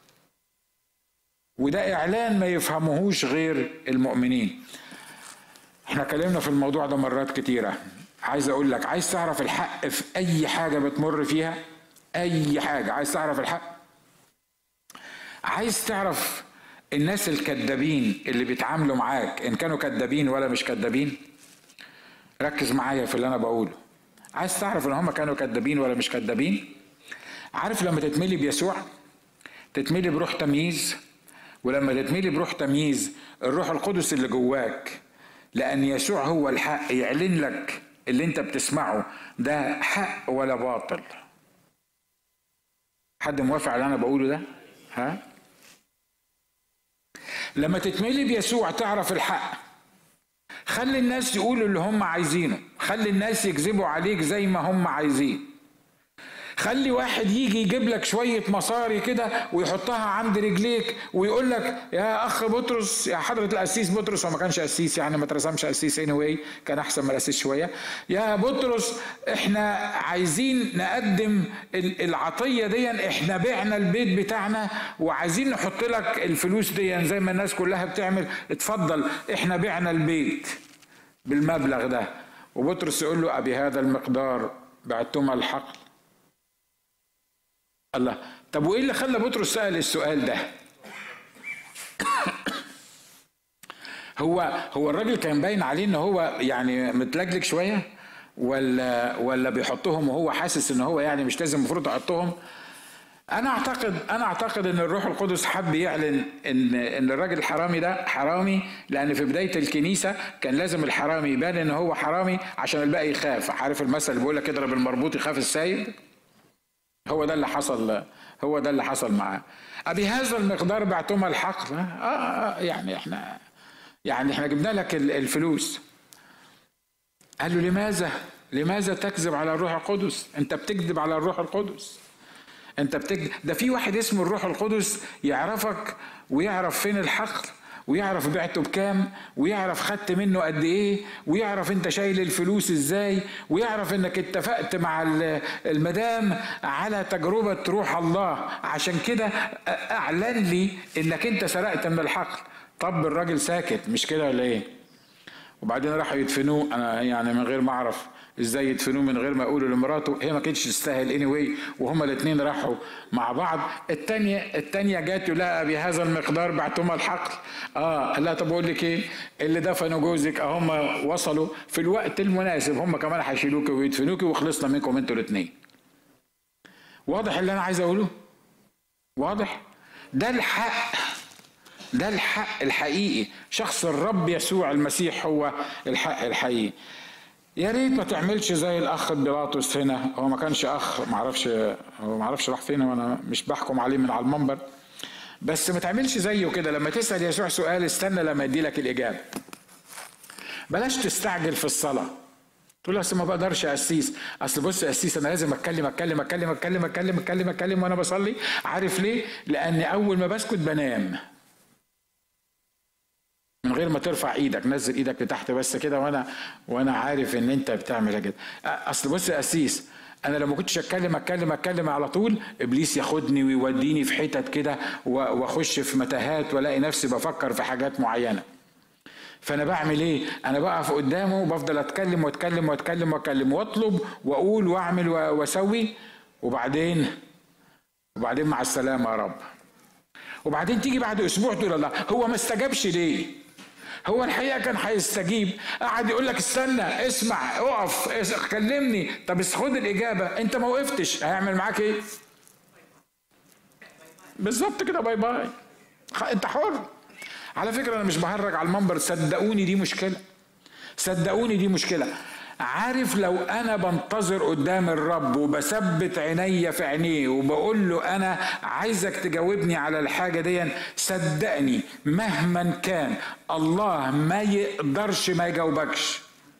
وده اعلان ما يفهمهوش غير المؤمنين احنا اتكلمنا في الموضوع ده مرات كتيره عايز اقول لك عايز تعرف الحق في اي حاجه بتمر فيها اي حاجه عايز تعرف الحق عايز تعرف الناس الكذابين اللي بيتعاملوا معاك ان كانوا كذابين ولا مش كذابين ركز معايا في اللي انا بقوله عايز تعرف ان هم كانوا كذابين ولا مش كذابين عارف لما تتملي بيسوع تتملي بروح تمييز ولما تتملي بروح تمييز الروح القدس اللي جواك لأن يسوع هو الحق يعلن لك اللي انت بتسمعه ده حق ولا باطل حد موافق على اللي انا بقوله ده ها لما تتملي بيسوع تعرف الحق خلي الناس يقولوا اللي هم عايزينه خلي الناس يكذبوا عليك زي ما هم عايزين خلي واحد يجي يجيب لك شوية مصاري كده ويحطها عند رجليك ويقول لك يا أخ بطرس يا حضرة القسيس بطرس هو ما كانش قسيس يعني ما ترسمش قسيس anyway كان أحسن من القسيس شوية يا بطرس إحنا عايزين نقدم العطية دي إحنا بعنا البيت بتاعنا وعايزين نحط لك الفلوس دي زي ما الناس كلها بتعمل اتفضل إحنا بعنا البيت بالمبلغ ده وبطرس يقول له أبي هذا المقدار بعتما الحقل الله طب وايه اللي خلى بطرس سال السؤال ده هو هو الراجل كان باين عليه ان هو يعني متلجلج شويه ولا ولا بيحطهم وهو حاسس ان هو يعني مش لازم المفروض يحطهم انا اعتقد انا اعتقد ان الروح القدس حب يعلن ان ان الراجل الحرامي ده حرامي لان في بدايه الكنيسه كان لازم الحرامي يبان ان هو حرامي عشان الباقي يخاف عارف المثل اللي بيقول لك اضرب المربوط يخاف السايب هو ده اللي حصل هو ده اللي حصل معاه ابي هذا المقدار بعتم الحقل آه, آه يعني احنا يعني احنا جبنا لك الفلوس قال له لماذا لماذا تكذب على الروح القدس انت بتكذب على الروح القدس انت بتكذب ده في واحد اسمه الروح القدس يعرفك ويعرف فين الحقل ويعرف بعته بكام ويعرف خدت منه قد ايه ويعرف انت شايل الفلوس ازاي ويعرف انك اتفقت مع المدام على تجربة روح الله عشان كده اعلن لي انك انت سرقت من الحقل طب الراجل ساكت مش كده ولا ايه وبعدين راحوا يدفنوه انا يعني من غير ما اعرف ازاي يدفنوه من غير ما يقولوا لمراته هي ما كانتش تستاهل اني anyway وهما الاثنين راحوا مع بعض الثانيه الثانيه جات لها بهذا المقدار بعتما الحقل اه لا طب اقول لك ايه اللي دفنوا جوزك هم وصلوا في الوقت المناسب هم كمان هيشيلوك ويدفنوك وخلصنا منكم انتوا الاثنين واضح اللي انا عايز اقوله واضح ده الحق ده الحق الحقيقي شخص الرب يسوع المسيح هو الحق الحقيقي يا ريت ما تعملش زي الاخ بيلاطس هنا هو ما كانش اخ ما اعرفش هو ما اعرفش راح فين وانا مش بحكم عليه من على المنبر بس ما تعملش زيه كده لما تسال يسوع سؤال استنى لما يدي لك الاجابه بلاش تستعجل في الصلاه تقول اصل ما بقدرش اسيس اصل بص يا اسيس انا لازم اتكلم اتكلم اتكلم اتكلم اتكلم اتكلم اتكلم وانا بصلي عارف ليه لان اول ما بسكت بنام من غير ما ترفع ايدك نزل ايدك لتحت بس كده وانا وانا عارف ان انت بتعمل كده اصل بص يا اسيس انا لو ما كنتش اتكلم اتكلم اتكلم على طول ابليس ياخدني ويوديني في حتت كده واخش في متاهات والاقي نفسي بفكر في حاجات معينه فانا بعمل ايه انا بقف قدامه وبفضل اتكلم واتكلم واتكلم واتكلم واطلب واقول واعمل واسوي وبعدين وبعدين مع السلامه يا رب وبعدين تيجي بعد اسبوع تقول الله هو ما استجابش ليه هو الحقيقه كان هيستجيب قعد يقول لك استنى اسمع اقف كلمني طب خد الاجابه انت ما وقفتش هيعمل معاك ايه بالظبط كده باي باي انت حر على فكره انا مش بهرج على المنبر صدقوني دي مشكله صدقوني دي مشكله عارف لو انا بنتظر قدام الرب وبثبت عينيا في عينيه وبقول له انا عايزك تجاوبني على الحاجه دي صدقني مهما كان الله ما يقدرش ما يجاوبكش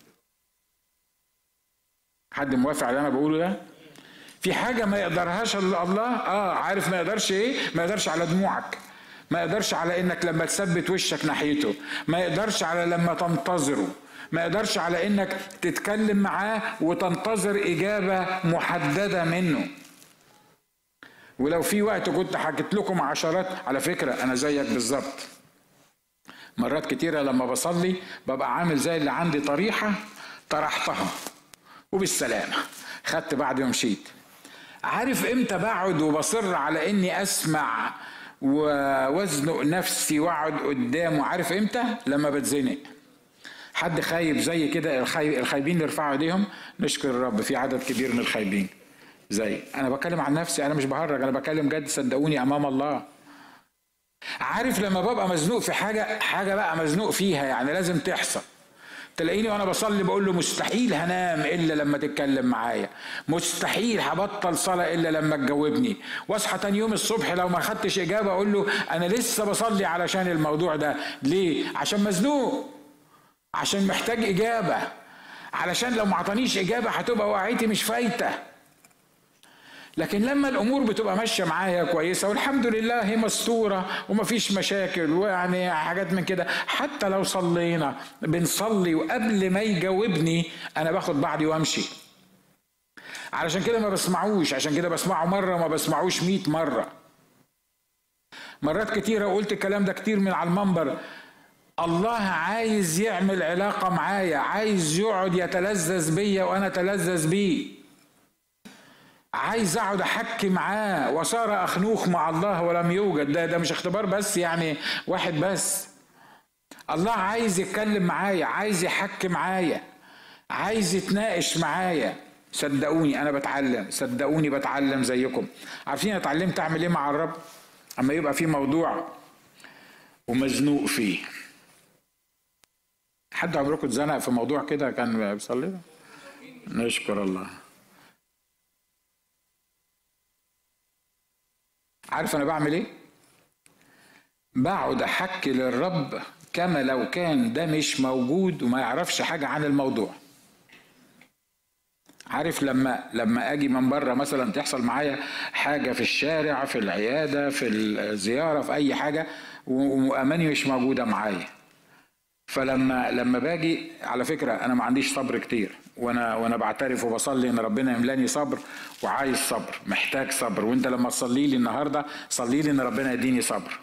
حد موافق على اللي انا بقوله ده في حاجه ما يقدرهاش الا الله اه عارف ما يقدرش ايه ما يقدرش على دموعك ما يقدرش على انك لما تثبت وشك ناحيته ما يقدرش على لما تنتظره ما يقدرش على انك تتكلم معاه وتنتظر اجابه محدده منه ولو في وقت كنت حكيت لكم عشرات على فكره انا زيك بالظبط مرات كتيره لما بصلي ببقى عامل زي اللي عندي طريحه طرحتها وبالسلامه خدت بعد ومشيت عارف امتى بقعد وبصر على اني اسمع ووزنق نفسي واقعد قدامه عارف امتى لما بتزنق حد خايب زي كده الخايبين اللي يرفعوا ايديهم نشكر الرب في عدد كبير من الخايبين زي انا بتكلم عن نفسي انا مش بهرج انا بتكلم جد صدقوني امام الله عارف لما ببقى مزنوق في حاجه حاجه بقى مزنوق فيها يعني لازم تحصل تلاقيني وانا بصلي بقول له مستحيل هنام الا لما تتكلم معايا مستحيل هبطل صلاه الا لما تجاوبني واصحى تاني يوم الصبح لو ما خدتش اجابه اقول له انا لسه بصلي علشان الموضوع ده ليه عشان مزنوق عشان محتاج إجابة علشان لو ما عطانيش إجابة هتبقى وقعتي مش فايتة لكن لما الامور بتبقى ماشيه معايا كويسه والحمد لله هي مستوره ومفيش مشاكل ويعني حاجات من كده حتى لو صلينا بنصلي وقبل ما يجاوبني انا باخد بعضي وامشي علشان كده ما بسمعوش عشان كده بسمعه مره ما بسمعوش مئة مره مرات كتيره قلت الكلام ده كتير من على المنبر الله عايز يعمل علاقة معايا عايز يقعد يتلذذ بيا وأنا أتلذذ بيه عايز اقعد احكي معاه وصار اخنوخ مع الله ولم يوجد ده ده مش اختبار بس يعني واحد بس الله عايز يتكلم معايا عايز يحكي معايا عايز يتناقش معايا صدقوني انا بتعلم صدقوني بتعلم زيكم عارفين انا اتعلمت اعمل ايه مع الرب اما يبقى في موضوع ومزنوق فيه حد عمركم اتزنق في موضوع كده كان بيصلي نشكر الله عارف انا بعمل ايه بقعد احكي للرب كما لو كان ده مش موجود وما يعرفش حاجه عن الموضوع عارف لما لما اجي من بره مثلا تحصل معايا حاجه في الشارع في العياده في الزياره في اي حاجه واماني مش موجوده معايا فلما لما باجي على فكره انا ما عنديش صبر كتير وانا وانا بعترف وبصلي ان ربنا يملاني صبر وعايز صبر محتاج صبر وانت لما تصلي لي النهارده صلي لي ان ربنا يديني صبر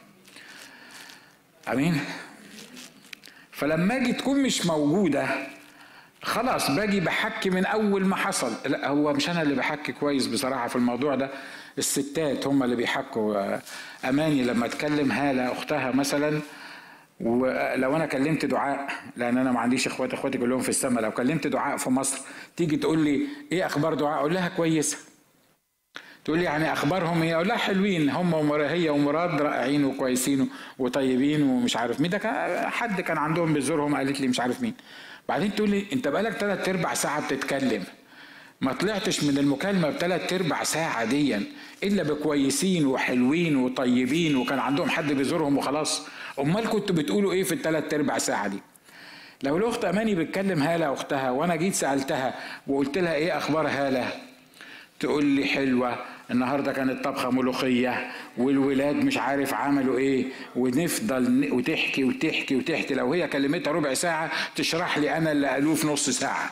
امين فلما اجي تكون مش موجوده خلاص باجي بحكي من اول ما حصل لا هو مش انا اللي بحكي كويس بصراحه في الموضوع ده الستات هم اللي بيحكوا اماني لما اتكلم هاله اختها مثلا ولو انا كلمت دعاء لان انا ما عنديش اخوات اخواتي كلهم في السماء لو كلمت دعاء في مصر تيجي تقول لي ايه اخبار دعاء اقول لها كويسه تقول لي يعني اخبارهم ايه اقول لها حلوين هم هي ومراد رائعين وكويسين وطيبين ومش عارف مين ده حد كان عندهم بيزورهم قالت لي مش عارف مين بعدين تقول لي انت بقالك ثلاث ارباع ساعه بتتكلم ما طلعتش من المكالمه بثلاث ارباع ساعه ديا الا بكويسين وحلوين وطيبين وكان عندهم حد بيزورهم وخلاص امال كنتوا بتقولوا ايه في الثلاث ارباع ساعه دي لو الاخت اماني بتكلم هاله اختها وانا جيت سالتها وقلت لها ايه اخبار هاله تقول لي حلوه النهارده كانت طبخه ملوخيه والولاد مش عارف عملوا ايه ونفضل وتحكي وتحكي وتحكي لو هي كلمتها ربع ساعه تشرح لي انا اللي قالوه في نص ساعه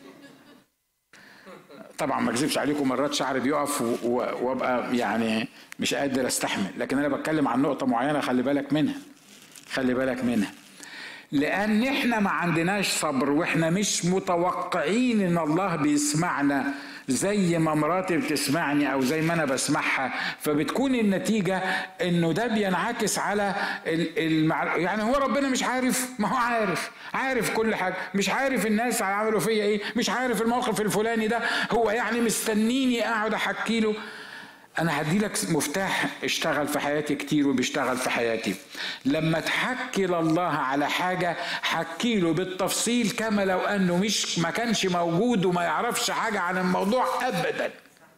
طبعا ما اكذبش عليكم مرات شعري بيقف وابقى يعني مش قادر استحمل لكن انا بتكلم عن نقطه معينه خلي بالك منها خلي بالك منها لان احنا ما عندناش صبر واحنا مش متوقعين ان الله بيسمعنا زي ما مراتي بتسمعني او زي ما انا بسمعها فبتكون النتيجه انه ده بينعكس على المع... يعني هو ربنا مش عارف ما هو عارف عارف كل حاجه مش عارف الناس عملوا فيا ايه مش عارف الموقف الفلاني ده هو يعني مستنيني اقعد احكي له انا هدي لك مفتاح اشتغل في حياتي كتير وبيشتغل في حياتي لما تحكي لله على حاجة حكي له بالتفصيل كما لو انه مش ما كانش موجود وما يعرفش حاجة عن الموضوع ابدا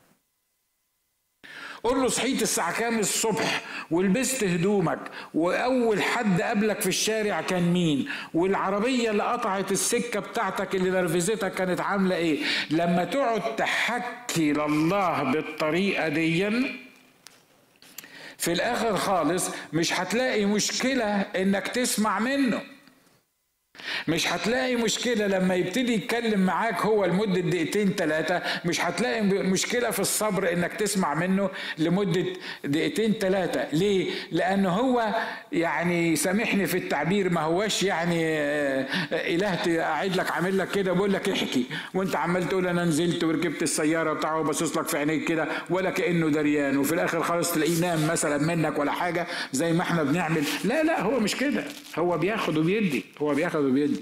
قول له صحيت الساعة كام الصبح ولبست هدومك وأول حد قابلك في الشارع كان مين والعربية اللي قطعت السكة بتاعتك اللي نرفزتك كانت عاملة إيه لما تقعد تحكي لله بالطريقة دي في الآخر خالص مش هتلاقي مشكلة إنك تسمع منه مش هتلاقي مشكلة لما يبتدي يتكلم معاك هو لمدة دقيقتين ثلاثة مش هتلاقي مشكلة في الصبر انك تسمع منه لمدة دقيقتين ثلاثة ليه؟ لأنه هو يعني سامحني في التعبير ما هوش يعني آه، إله قاعد لك عامل لك كده بقول لك احكي وانت عمال تقول انا نزلت وركبت السيارة بتاعه وباصص لك في عينيك كده ولا كأنه دريان وفي الآخر خالص تلاقيه نام مثلا منك ولا حاجة زي ما احنا بنعمل لا لا هو مش كده هو بياخد وبيدي هو بياخد وبيدي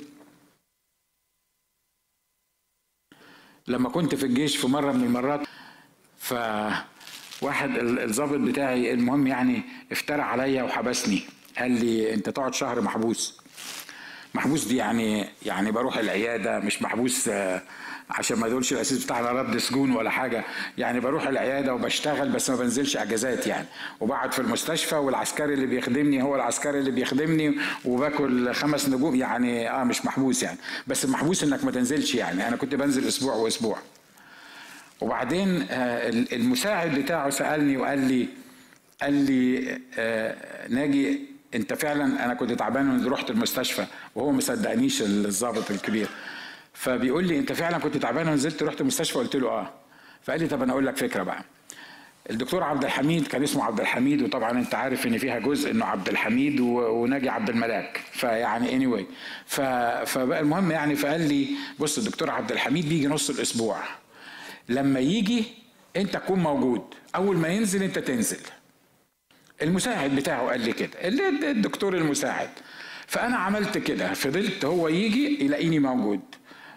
لما كنت في الجيش في مره من المرات ف واحد الضابط بتاعي المهم يعني افترى عليا وحبسني قال لي انت تقعد شهر محبوس محبوس دي يعني يعني بروح العياده مش محبوس آه، عشان ما يقولش الاساس بتاعنا رد سجون ولا حاجه يعني بروح العياده وبشتغل بس ما بنزلش اجازات يعني وبقعد في المستشفى والعسكري اللي بيخدمني هو العسكري اللي بيخدمني وباكل خمس نجوم يعني اه مش محبوس يعني بس المحبوس انك ما تنزلش يعني انا كنت بنزل اسبوع واسبوع وبعدين آه المساعد بتاعه سالني وقال لي قال لي آه ناجي انت فعلا انا كنت تعبان رحت المستشفى وهو ما صدقنيش الضابط الكبير فبيقول لي انت فعلا كنت تعبان ونزلت رحت المستشفى قلت له اه فقال لي طب انا اقول لك فكره بقى الدكتور عبد الحميد كان اسمه عبد الحميد وطبعا انت عارف ان فيها جزء انه عبد الحميد وناجي عبد الملاك فيعني اني anyway فبقى المهم يعني فقال لي بص الدكتور عبد الحميد بيجي نص الاسبوع لما يجي انت تكون موجود اول ما ينزل انت تنزل المساعد بتاعه قال لي كده الدكتور المساعد فانا عملت كده فضلت هو يجي يلاقيني موجود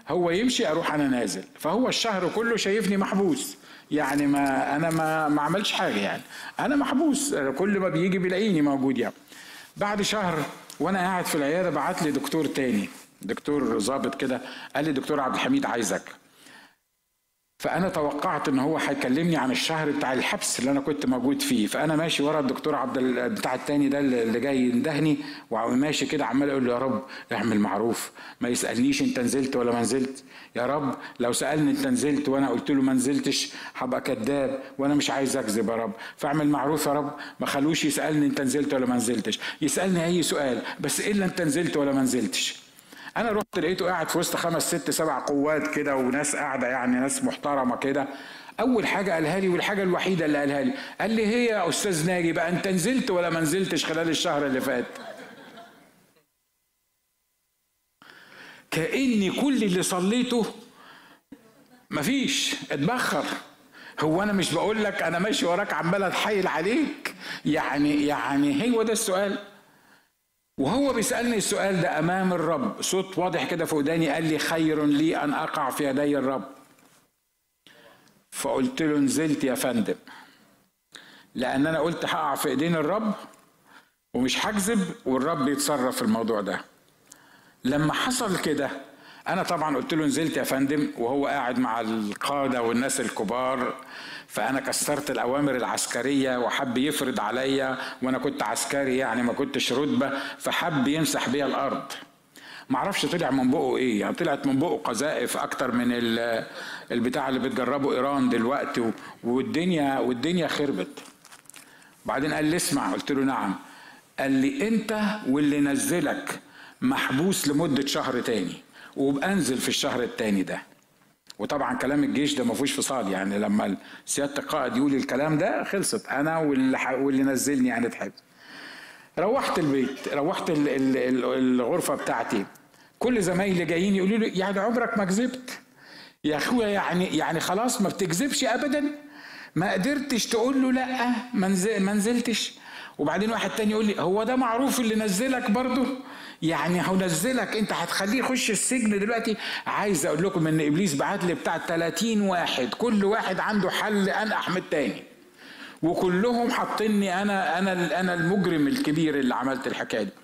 هو يمشي اروح انا نازل فهو الشهر كله شايفني محبوس يعني ما انا ما ما عملش حاجه يعني انا محبوس كل ما بيجي بيلاقيني موجود يعني بعد شهر وانا قاعد في العياده بعت لي دكتور تاني دكتور ظابط كده قال لي دكتور عبد الحميد عايزك فانا توقعت ان هو هيكلمني عن الشهر بتاع الحبس اللي انا كنت موجود فيه فانا ماشي ورا الدكتور عبد بتاع التاني ده اللي جاي يندهني وماشي كده عمال اقول له يا رب اعمل معروف ما يسالنيش انت نزلت ولا ما نزلت يا رب لو سالني انت نزلت وانا قلت له ما نزلتش هبقى كذاب وانا مش عايز اكذب يا رب فاعمل معروف يا رب ما خلوش يسالني انت نزلت ولا ما نزلتش يسالني اي سؤال بس الا انت نزلت ولا ما نزلتش انا رحت لقيته قاعد في وسط خمس ست سبع قوات كده وناس قاعده يعني ناس محترمه كده اول حاجه قالها لي والحاجه الوحيده اللي قالها لي قال لي هي يا استاذ ناجي بقى انت نزلت ولا ما نزلتش خلال الشهر اللي فات كاني كل اللي صليته مفيش اتبخر هو انا مش بقول لك انا ماشي وراك عمال اتحايل عليك يعني يعني هو ده السؤال وهو بيسألني السؤال ده أمام الرب صوت واضح كده في وداني قال لي خير لي أن أقع في يدي الرب فقلت له نزلت يا فندم لأن أنا قلت هقع في إيدين الرب ومش هكذب والرب يتصرف في الموضوع ده لما حصل كده انا طبعا قلت له نزلت يا فندم وهو قاعد مع القاده والناس الكبار فانا كسرت الاوامر العسكريه وحب يفرض عليا وانا كنت عسكري يعني ما كنتش رتبه فحب يمسح بيا الارض معرفش طلع من بقه ايه يعني طلعت من بقه قذائف اكتر من البتاع اللي بتجربه ايران دلوقتي والدنيا والدنيا خربت بعدين قال لي اسمع قلت له نعم قال لي انت واللي نزلك محبوس لمده شهر تاني وبانزل في الشهر التاني ده وطبعا كلام الجيش ده ما فيهوش فصال يعني لما سياده القائد يقول الكلام ده خلصت انا واللي, واللي نزلني يعني تحب روحت البيت روحت ال ال ال الغرفه بتاعتي كل زمايلي جايين يقولوا لي يعني عمرك ما كذبت يا اخويا يعني يعني خلاص ما بتكذبش ابدا ما قدرتش تقول له لا ما نزلتش وبعدين واحد تاني يقول لي هو ده معروف اللي نزلك برضه يعني هنزلك انت هتخليه يخش السجن دلوقتي عايز اقول لكم ان ابليس بعت لي بتاع 30 واحد كل واحد عنده حل انقح من التاني وكلهم حاطيني انا انا انا المجرم الكبير اللي عملت الحكايه دي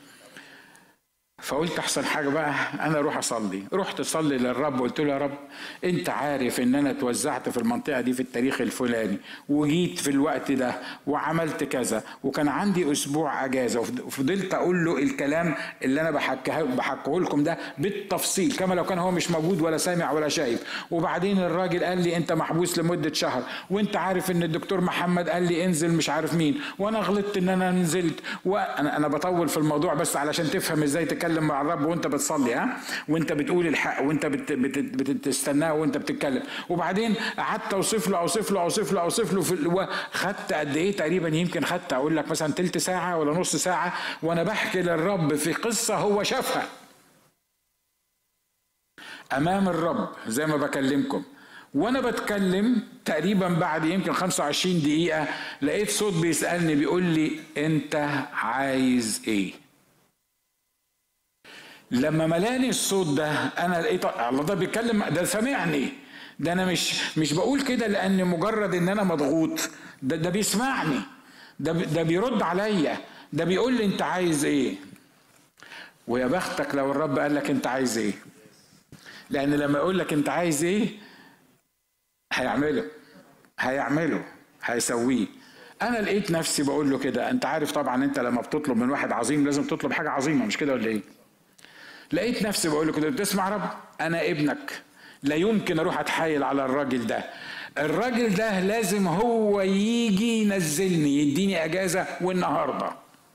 فقلت احسن حاجه بقى انا اروح اصلي رحت اصلي للرب وقلت له يا رب انت عارف ان انا اتوزعت في المنطقه دي في التاريخ الفلاني وجيت في الوقت ده وعملت كذا وكان عندي اسبوع اجازه وفضلت اقول له الكلام اللي انا بحكيه بحكيه لكم ده بالتفصيل كما لو كان هو مش موجود ولا سامع ولا شايف وبعدين الراجل قال لي انت محبوس لمده شهر وانت عارف ان الدكتور محمد قال لي انزل مش عارف مين وانا غلطت ان انا نزلت وانا انا بطول في الموضوع بس علشان تفهم ازاي تتكلم بتتكلم مع الرب وانت بتصلي ها وانت بتقول الحق وانت بت بت بتستناه وانت بتتكلم وبعدين قعدت اوصف له اوصف له اوصف له اوصف له في وخدت قد ايه تقريبا يمكن خدت اقول لك مثلا تلت ساعه ولا نص ساعه وانا بحكي للرب في قصه هو شافها امام الرب زي ما بكلمكم وانا بتكلم تقريبا بعد يمكن 25 دقيقه لقيت صوت بيسالني بيقول لي انت عايز ايه لما ملاني الصوت ده انا لقيت الله ده بيتكلم ده سامعني ده انا مش مش بقول كده لان مجرد ان انا مضغوط ده ده بيسمعني ده ده بيرد عليا ده بيقول لي انت عايز ايه ويا بختك لو الرب قال لك انت عايز ايه لان لما يقول لك انت عايز ايه هيعمله هيعمله هيسويه انا لقيت نفسي بقول له كده انت عارف طبعا انت لما بتطلب من واحد عظيم لازم تطلب حاجه عظيمه مش كده ولا ايه لقيت نفسي بقول له كده بتسمع رب انا ابنك لا يمكن اروح اتحايل على الراجل ده الراجل ده لازم هو يجي ينزلني يديني اجازه والنهارده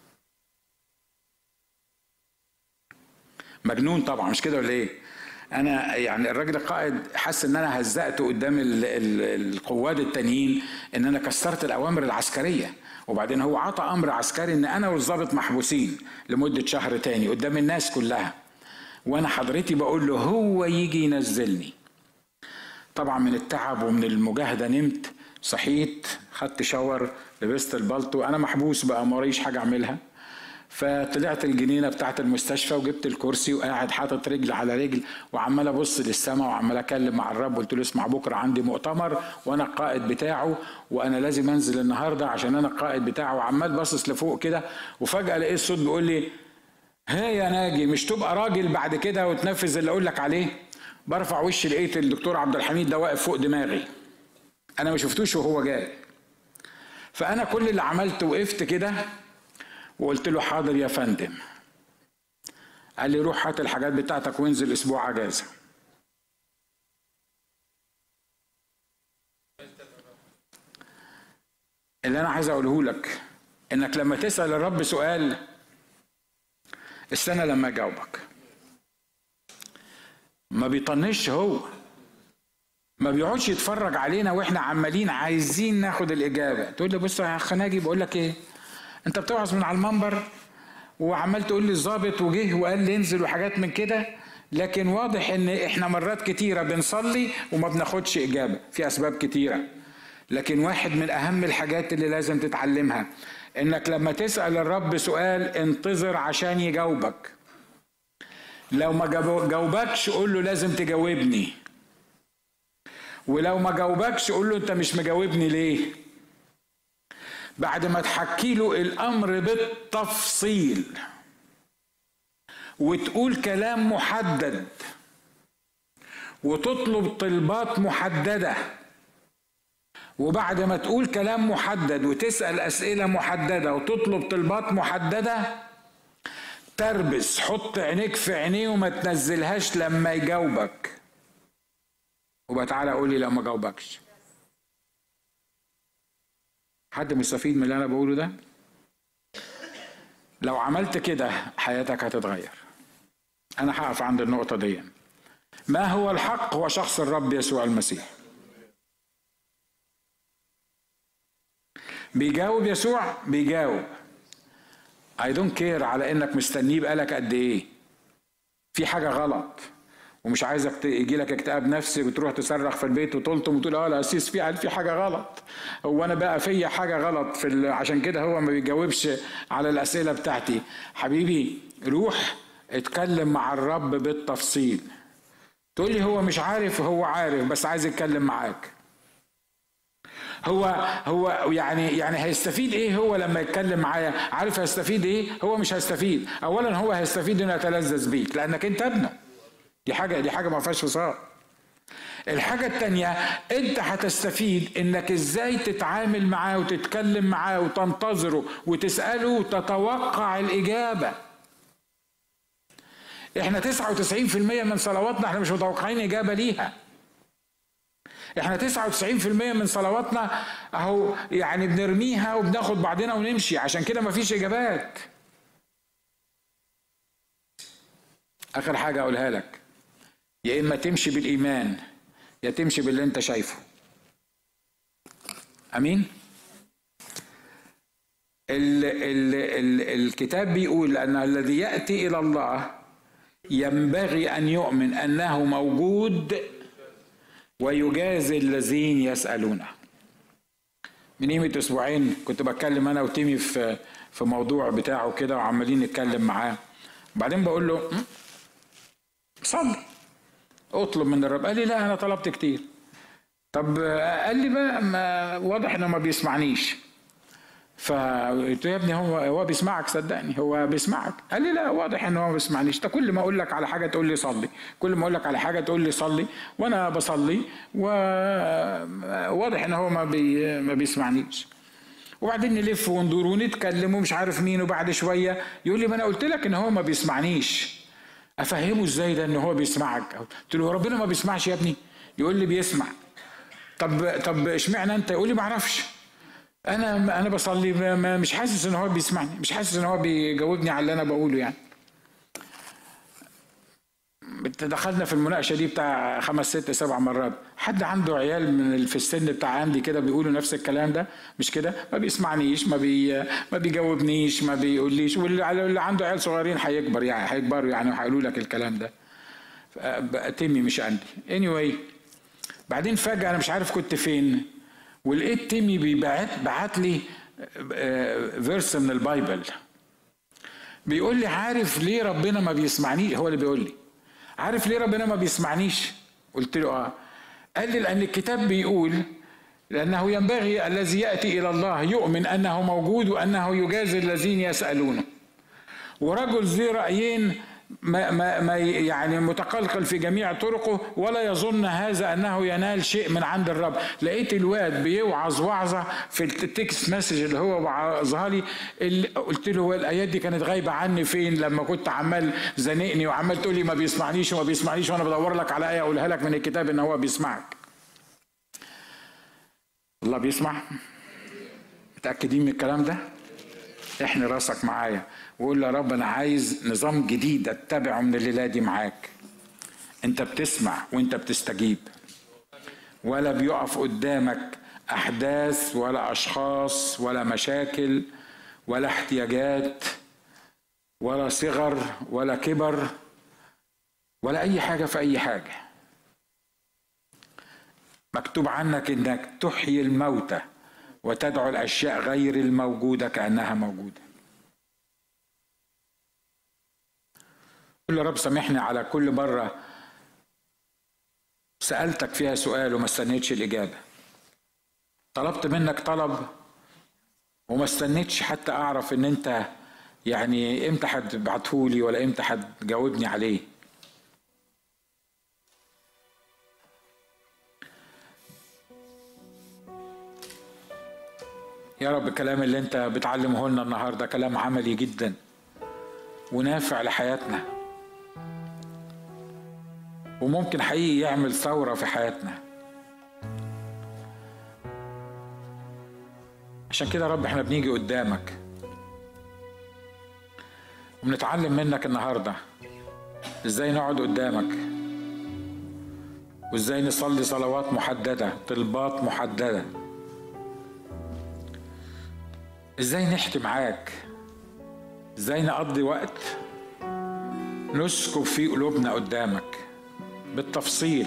مجنون طبعا مش كده ولا ايه انا يعني الراجل القائد حس ان انا هزقته قدام القواد التانيين ان انا كسرت الاوامر العسكريه وبعدين هو عطى امر عسكري ان انا والظابط محبوسين لمده شهر تاني قدام الناس كلها وانا حضرتي بقول له هو يجي ينزلني طبعا من التعب ومن المجاهده نمت صحيت خدت شاور لبست البلطو انا محبوس بقى ما حاجه اعملها فطلعت الجنينة بتاعت المستشفى وجبت الكرسي وقاعد حاطط رجل على رجل وعمال ابص للسماء وعمال اكلم مع الرب قلت له اسمع بكره عندي مؤتمر وانا القائد بتاعه وانا لازم انزل النهارده عشان انا القائد بتاعه وعمال باصص لفوق كده وفجاه لقيت صوت بيقول لي ها يا ناجي مش تبقى راجل بعد كده وتنفذ اللي اقول لك عليه برفع وشي لقيت الدكتور عبد الحميد ده واقف فوق دماغي انا ما شفتوش وهو جاي فانا كل اللي عملته وقفت كده وقلت له حاضر يا فندم قال لي روح هات الحاجات بتاعتك وانزل اسبوع اجازه اللي انا عايز اقوله لك انك لما تسال الرب سؤال استنى لما اجاوبك ما بيطنش هو ما بيقعدش يتفرج علينا واحنا عمالين عايزين ناخد الاجابه تقول لي بص يا خناجي بقول لك ايه انت بتوعظ من على المنبر وعمال تقول لي الظابط وجه وقال لي انزل وحاجات من كده لكن واضح ان احنا مرات كتيره بنصلي وما بناخدش اجابه في اسباب كتيره لكن واحد من اهم الحاجات اللي لازم تتعلمها انك لما تسال الرب سؤال انتظر عشان يجاوبك لو ما جاوبكش قول له لازم تجاوبني ولو ما جاوبكش قول له انت مش مجاوبني ليه بعد ما تحكي له الامر بالتفصيل وتقول كلام محدد وتطلب طلبات محدده وبعد ما تقول كلام محدد وتسال اسئله محدده وتطلب طلبات محدده تربس حط عينيك في عينيه وما تنزلهاش لما يجاوبك وبقى تعالى قول لي لو ما جاوبكش حد مستفيد من اللي انا بقوله ده لو عملت كده حياتك هتتغير انا هقف عند النقطه دي ما هو الحق هو شخص الرب يسوع المسيح بيجاوب يسوع بيجاوب اي دونت كير على انك مستنيه بقالك قد ايه في حاجه غلط ومش عايزك يجي لك اكتئاب نفسي وتروح تصرخ في البيت وتلطم وتقول اه القسيس في في حاجه غلط هو انا بقى فيا حاجه غلط في عشان كده هو ما بيجاوبش على الاسئله بتاعتي حبيبي روح اتكلم مع الرب بالتفصيل تقول لي هو مش عارف هو عارف بس عايز يتكلم معاك هو هو يعني يعني هيستفيد ايه هو لما يتكلم معايا عارف هيستفيد ايه هو مش هيستفيد اولا هو هيستفيد انه يتلذذ بيك لانك انت ابنه دي حاجه دي حاجه ما فيهاش فصال الحاجة التانية انت هتستفيد انك ازاي تتعامل معاه وتتكلم معاه وتنتظره وتسأله وتتوقع الإجابة احنا 99% من صلواتنا احنا مش متوقعين إجابة ليها احنا 99% من صلواتنا اهو يعني بنرميها وبناخد بعضنا ونمشي عشان كده مفيش إجابات آخر حاجة أقولها لك يا إما تمشي بالإيمان يا تمشي باللي أنت شايفه أمين ال ال ال الكتاب بيقول أن الذي يأتي إلى الله ينبغي أن يؤمن أنه موجود ويجازي الذين يسألونه من قيمة أسبوعين كنت بتكلم أنا وتيمي في في موضوع بتاعه كده وعمالين نتكلم معاه بعدين بقول له صلي اطلب من الرب قال لي لا انا طلبت كتير طب قال لي بقى ما واضح انه ما بيسمعنيش فقلت يا ابني هو هو بيسمعك صدقني هو بيسمعك قال لي لا واضح انه هو ما بيسمعنيش انت كل ما اقول لك على حاجه تقول لي صلي كل ما اقول لك على حاجه تقول لي صلي وانا بصلي وواضح ان هو ما بي ما بيسمعنيش وبعدين نلف وندور ونتكلم ومش عارف مين وبعد شويه يقول لي ما انا قلت لك ان هو ما بيسمعنيش افهمه ازاي ده ان هو بيسمعك قلت له ربنا ما بيسمعش يا ابني يقول لي بيسمع طب طب اشمعنى انت يقول لي ما اعرفش انا انا بصلي مش حاسس ان هو بيسمعني مش حاسس ان هو بيجاوبني على اللي انا بقوله يعني دخلنا في المناقشه دي بتاع خمس ست سبع مرات حد عنده عيال من في السن بتاع عندي كده بيقولوا نفس الكلام ده مش كده ما بيسمعنيش ما بي ما بيجاوبنيش ما بيقوليش واللي عنده عيال صغيرين هيكبر يعني هيكبروا يعني وهيقولوا لك الكلام ده تيمي مش عندي anyway بعدين فجاه انا مش عارف كنت فين ولقيت تيمي بيبعت بعت لي فيرس من البايبل بيقول لي عارف ليه ربنا ما بيسمعنيش هو اللي بيقول لي عارف ليه ربنا ما بيسمعنيش قلت له اه قال لي لان الكتاب بيقول لانه ينبغي الذي ياتي الى الله يؤمن انه موجود وانه يجازي الذين يسالونه ورجل ذي رايين ما, ما, ما يعني متقلقل في جميع طرقه ولا يظن هذا انه ينال شيء من عند الرب لقيت الواد بيوعظ وعظه في التكست مسج اللي هو وعظها لي اللي قلت له هو الايات دي كانت غايبه عني فين لما كنت عمال زنقني وعمال تقول لي ما بيسمعنيش وما بيسمعنيش وانا بدور لك على ايه اقولها لك من الكتاب ان هو بيسمعك الله بيسمع متاكدين من الكلام ده احني راسك معايا وقول يا رب انا عايز نظام جديد اتبعه من الليله دي معاك انت بتسمع وانت بتستجيب ولا بيقف قدامك احداث ولا اشخاص ولا مشاكل ولا احتياجات ولا صغر ولا كبر ولا اي حاجه في اي حاجه مكتوب عنك انك تحيي الموتى وتدعو الاشياء غير الموجوده كانها موجوده قل يا رب سامحني على كل مرة سألتك فيها سؤال وما استنيتش الإجابة طلبت منك طلب وما استنيتش حتى أعرف إن أنت يعني إمتى هتبعتهولي ولا إمتى هتجاوبني عليه يا رب الكلام اللي انت بتعلمه لنا النهارده كلام عملي جدا ونافع لحياتنا وممكن حقيقي يعمل ثورة في حياتنا عشان كده يا رب احنا بنيجي قدامك وبنتعلم منك النهاردة ازاي نقعد قدامك وازاي نصلي صلوات محددة طلبات محددة ازاي نحكي معاك ازاي نقضي وقت نسكب فيه قلوبنا قدامك بالتفصيل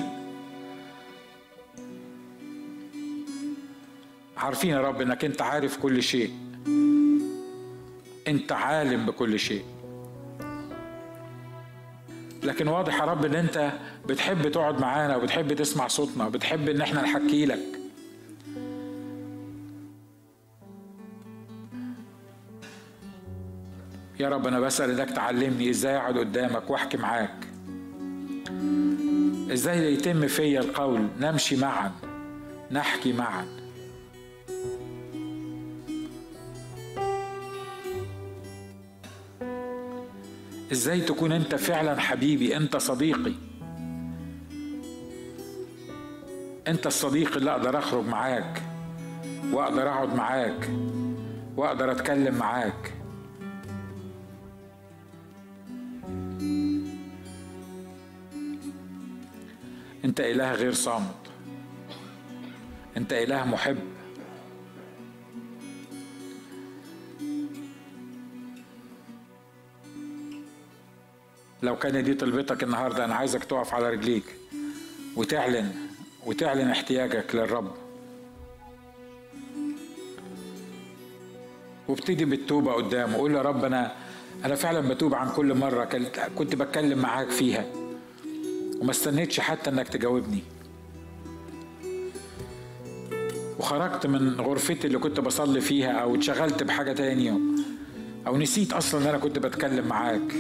عارفين يا رب انك انت عارف كل شيء انت عالم بكل شيء لكن واضح يا رب ان انت بتحب تقعد معانا وبتحب تسمع صوتنا وبتحب ان احنا نحكي لك يا رب انا بسال انك تعلمني ازاي اقعد قدامك واحكي معاك ازاي يتم فيا القول نمشي معا نحكي معا ازاي تكون انت فعلا حبيبي انت صديقي انت الصديق اللي اقدر اخرج معاك واقدر اقعد معاك واقدر اتكلم معاك انت اله غير صامت انت اله محب لو كان دي طلبتك النهارده انا عايزك تقف على رجليك وتعلن وتعلن احتياجك للرب وابتدي بالتوبه قدامه قول يا رب انا انا فعلا بتوب عن كل مره كنت بتكلم معاك فيها وما استنيتش حتى انك تجاوبني وخرجت من غرفتي اللي كنت بصلي فيها او اتشغلت بحاجة تانية او نسيت اصلا ان انا كنت بتكلم معاك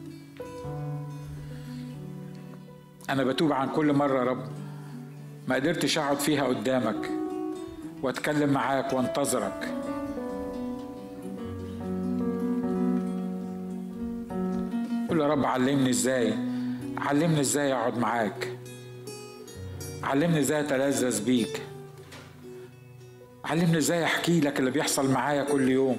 انا بتوب عن كل مرة يا رب ما قدرتش اقعد فيها قدامك واتكلم معاك وانتظرك قول يا رب علمني ازاي علمني ازاي اقعد معاك علمني ازاي اتلذذ بيك علمني ازاي احكي لك اللي بيحصل معايا كل يوم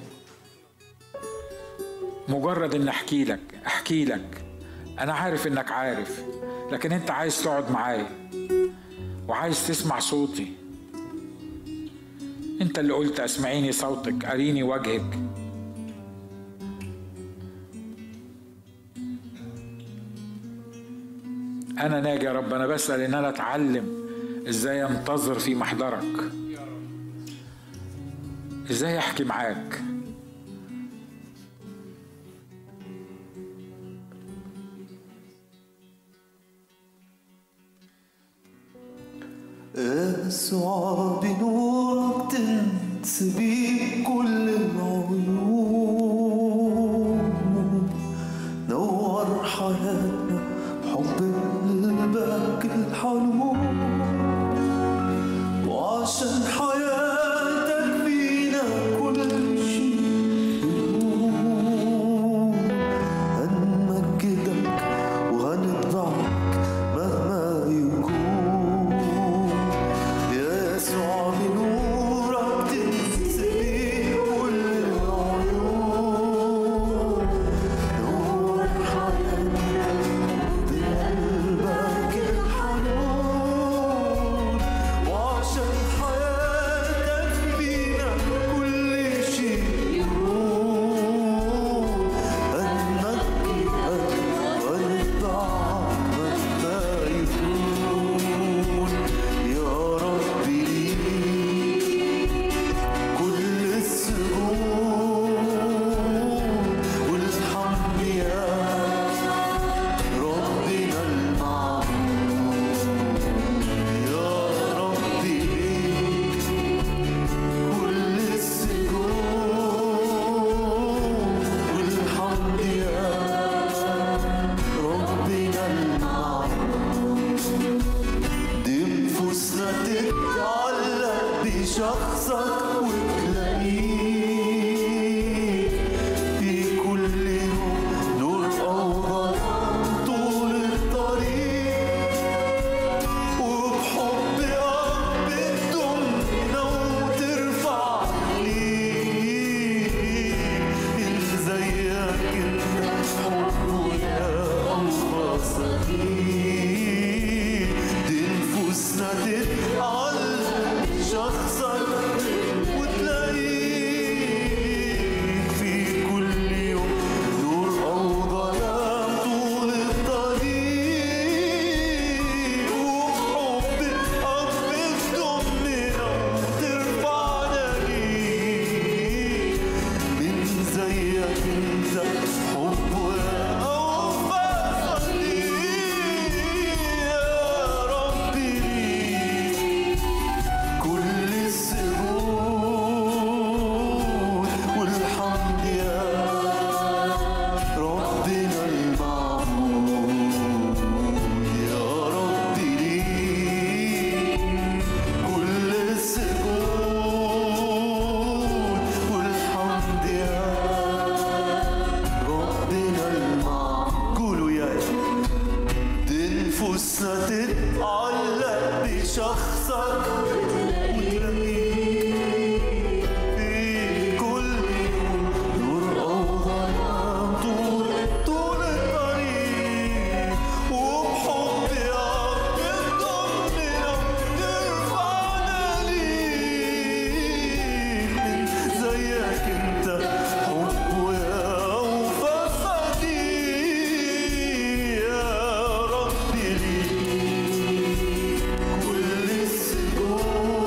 مجرد ان احكي لك احكي لك انا عارف انك عارف لكن انت عايز تقعد معايا وعايز تسمع صوتي انت اللي قلت اسمعيني صوتك اريني وجهك انا ناجي يا رب انا بسال ان انا اتعلم ازاي انتظر في محضرك ازاي احكي معاك يسوع بنورك تنسبي كل العيوب نور حياتنا حب قلبك الحنون وعشان حياتك فينا كل شيء يهون هنمجدك وهنتبعك مهما يكون يا يسوع بنورك تنسي كل العيوب نور حياتنا بقلبك الحنون وعشان حياتك فينا كل شيء يهون هنمجدك ونتبعك مهما يكون يا رب ليك كل السجود والحمد يا ربنا المعبود يا ربي ليك كل السجود والحمد يا ربنا المعبود دي نفوسنا تتعلق بشخصك وتلاقيه في كل يوم نور أو ظلام طول الطريق وبحب أب تضمنا وترفع ليك اللي زيك انت حب يا الله صديق دي نفوسنا تتعلق بشخصك وتلاقيك في كل يوم نور أو ظلام طول الطريق وبحب أب تضمنا وترفعنا ليك من زيك انت حب وأوفى صديق يا ربي ليك كل السجود والحمد يا ربنا المعبود يا ربي ليك كل السجود والحمد يا ربنا المعبود قولوا يا دي نفوسنا تتعلق بشخصك وتلاقيه في كل يوم نور أو ظلام طول طول الطريق وبحب يا رب تضمنا وترفعنا ليك من زيك انت حب يا أوفى صديق يا ربي ليك كل السجود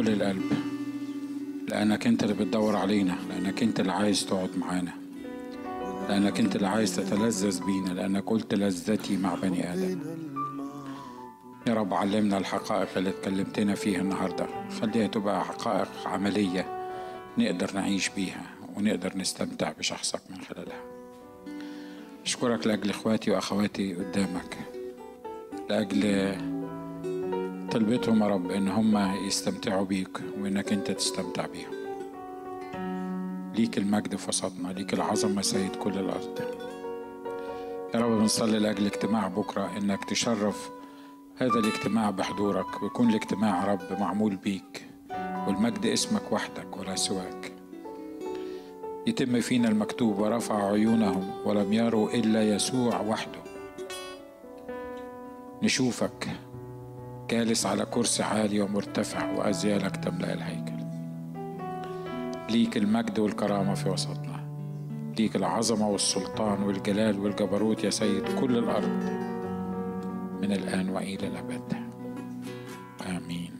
كل القلب لأنك أنت اللي بتدور علينا لأنك أنت اللي عايز تقعد معانا لأنك أنت اللي عايز تتلذذ بينا لأنك قلت لذتي مع بني آدم يا رب علمنا الحقائق اللي اتكلمتنا فيها النهاردة خليها تبقى حقائق عملية نقدر نعيش بيها ونقدر نستمتع بشخصك من خلالها أشكرك لأجل إخواتي وأخواتي قدامك لأجل طلبتهم يا رب إن هم يستمتعوا بيك وإنك أنت تستمتع بيهم ليك المجد في وسطنا ليك العظمة سيد كل الأرض يا رب بنصلي لأجل اجتماع بكرة إنك تشرف هذا الاجتماع بحضورك ويكون الاجتماع يا رب معمول بيك والمجد اسمك وحدك ولا سواك يتم فينا المكتوب ورفع عيونهم ولم يروا إلا يسوع وحده نشوفك جالس على كرسي عالي ومرتفع وأزيالك تملأ الهيكل ليك المجد والكرامة في وسطنا ليك العظمة والسلطان والجلال والجبروت يا سيد كل الأرض من الآن وإلى الأبد آمين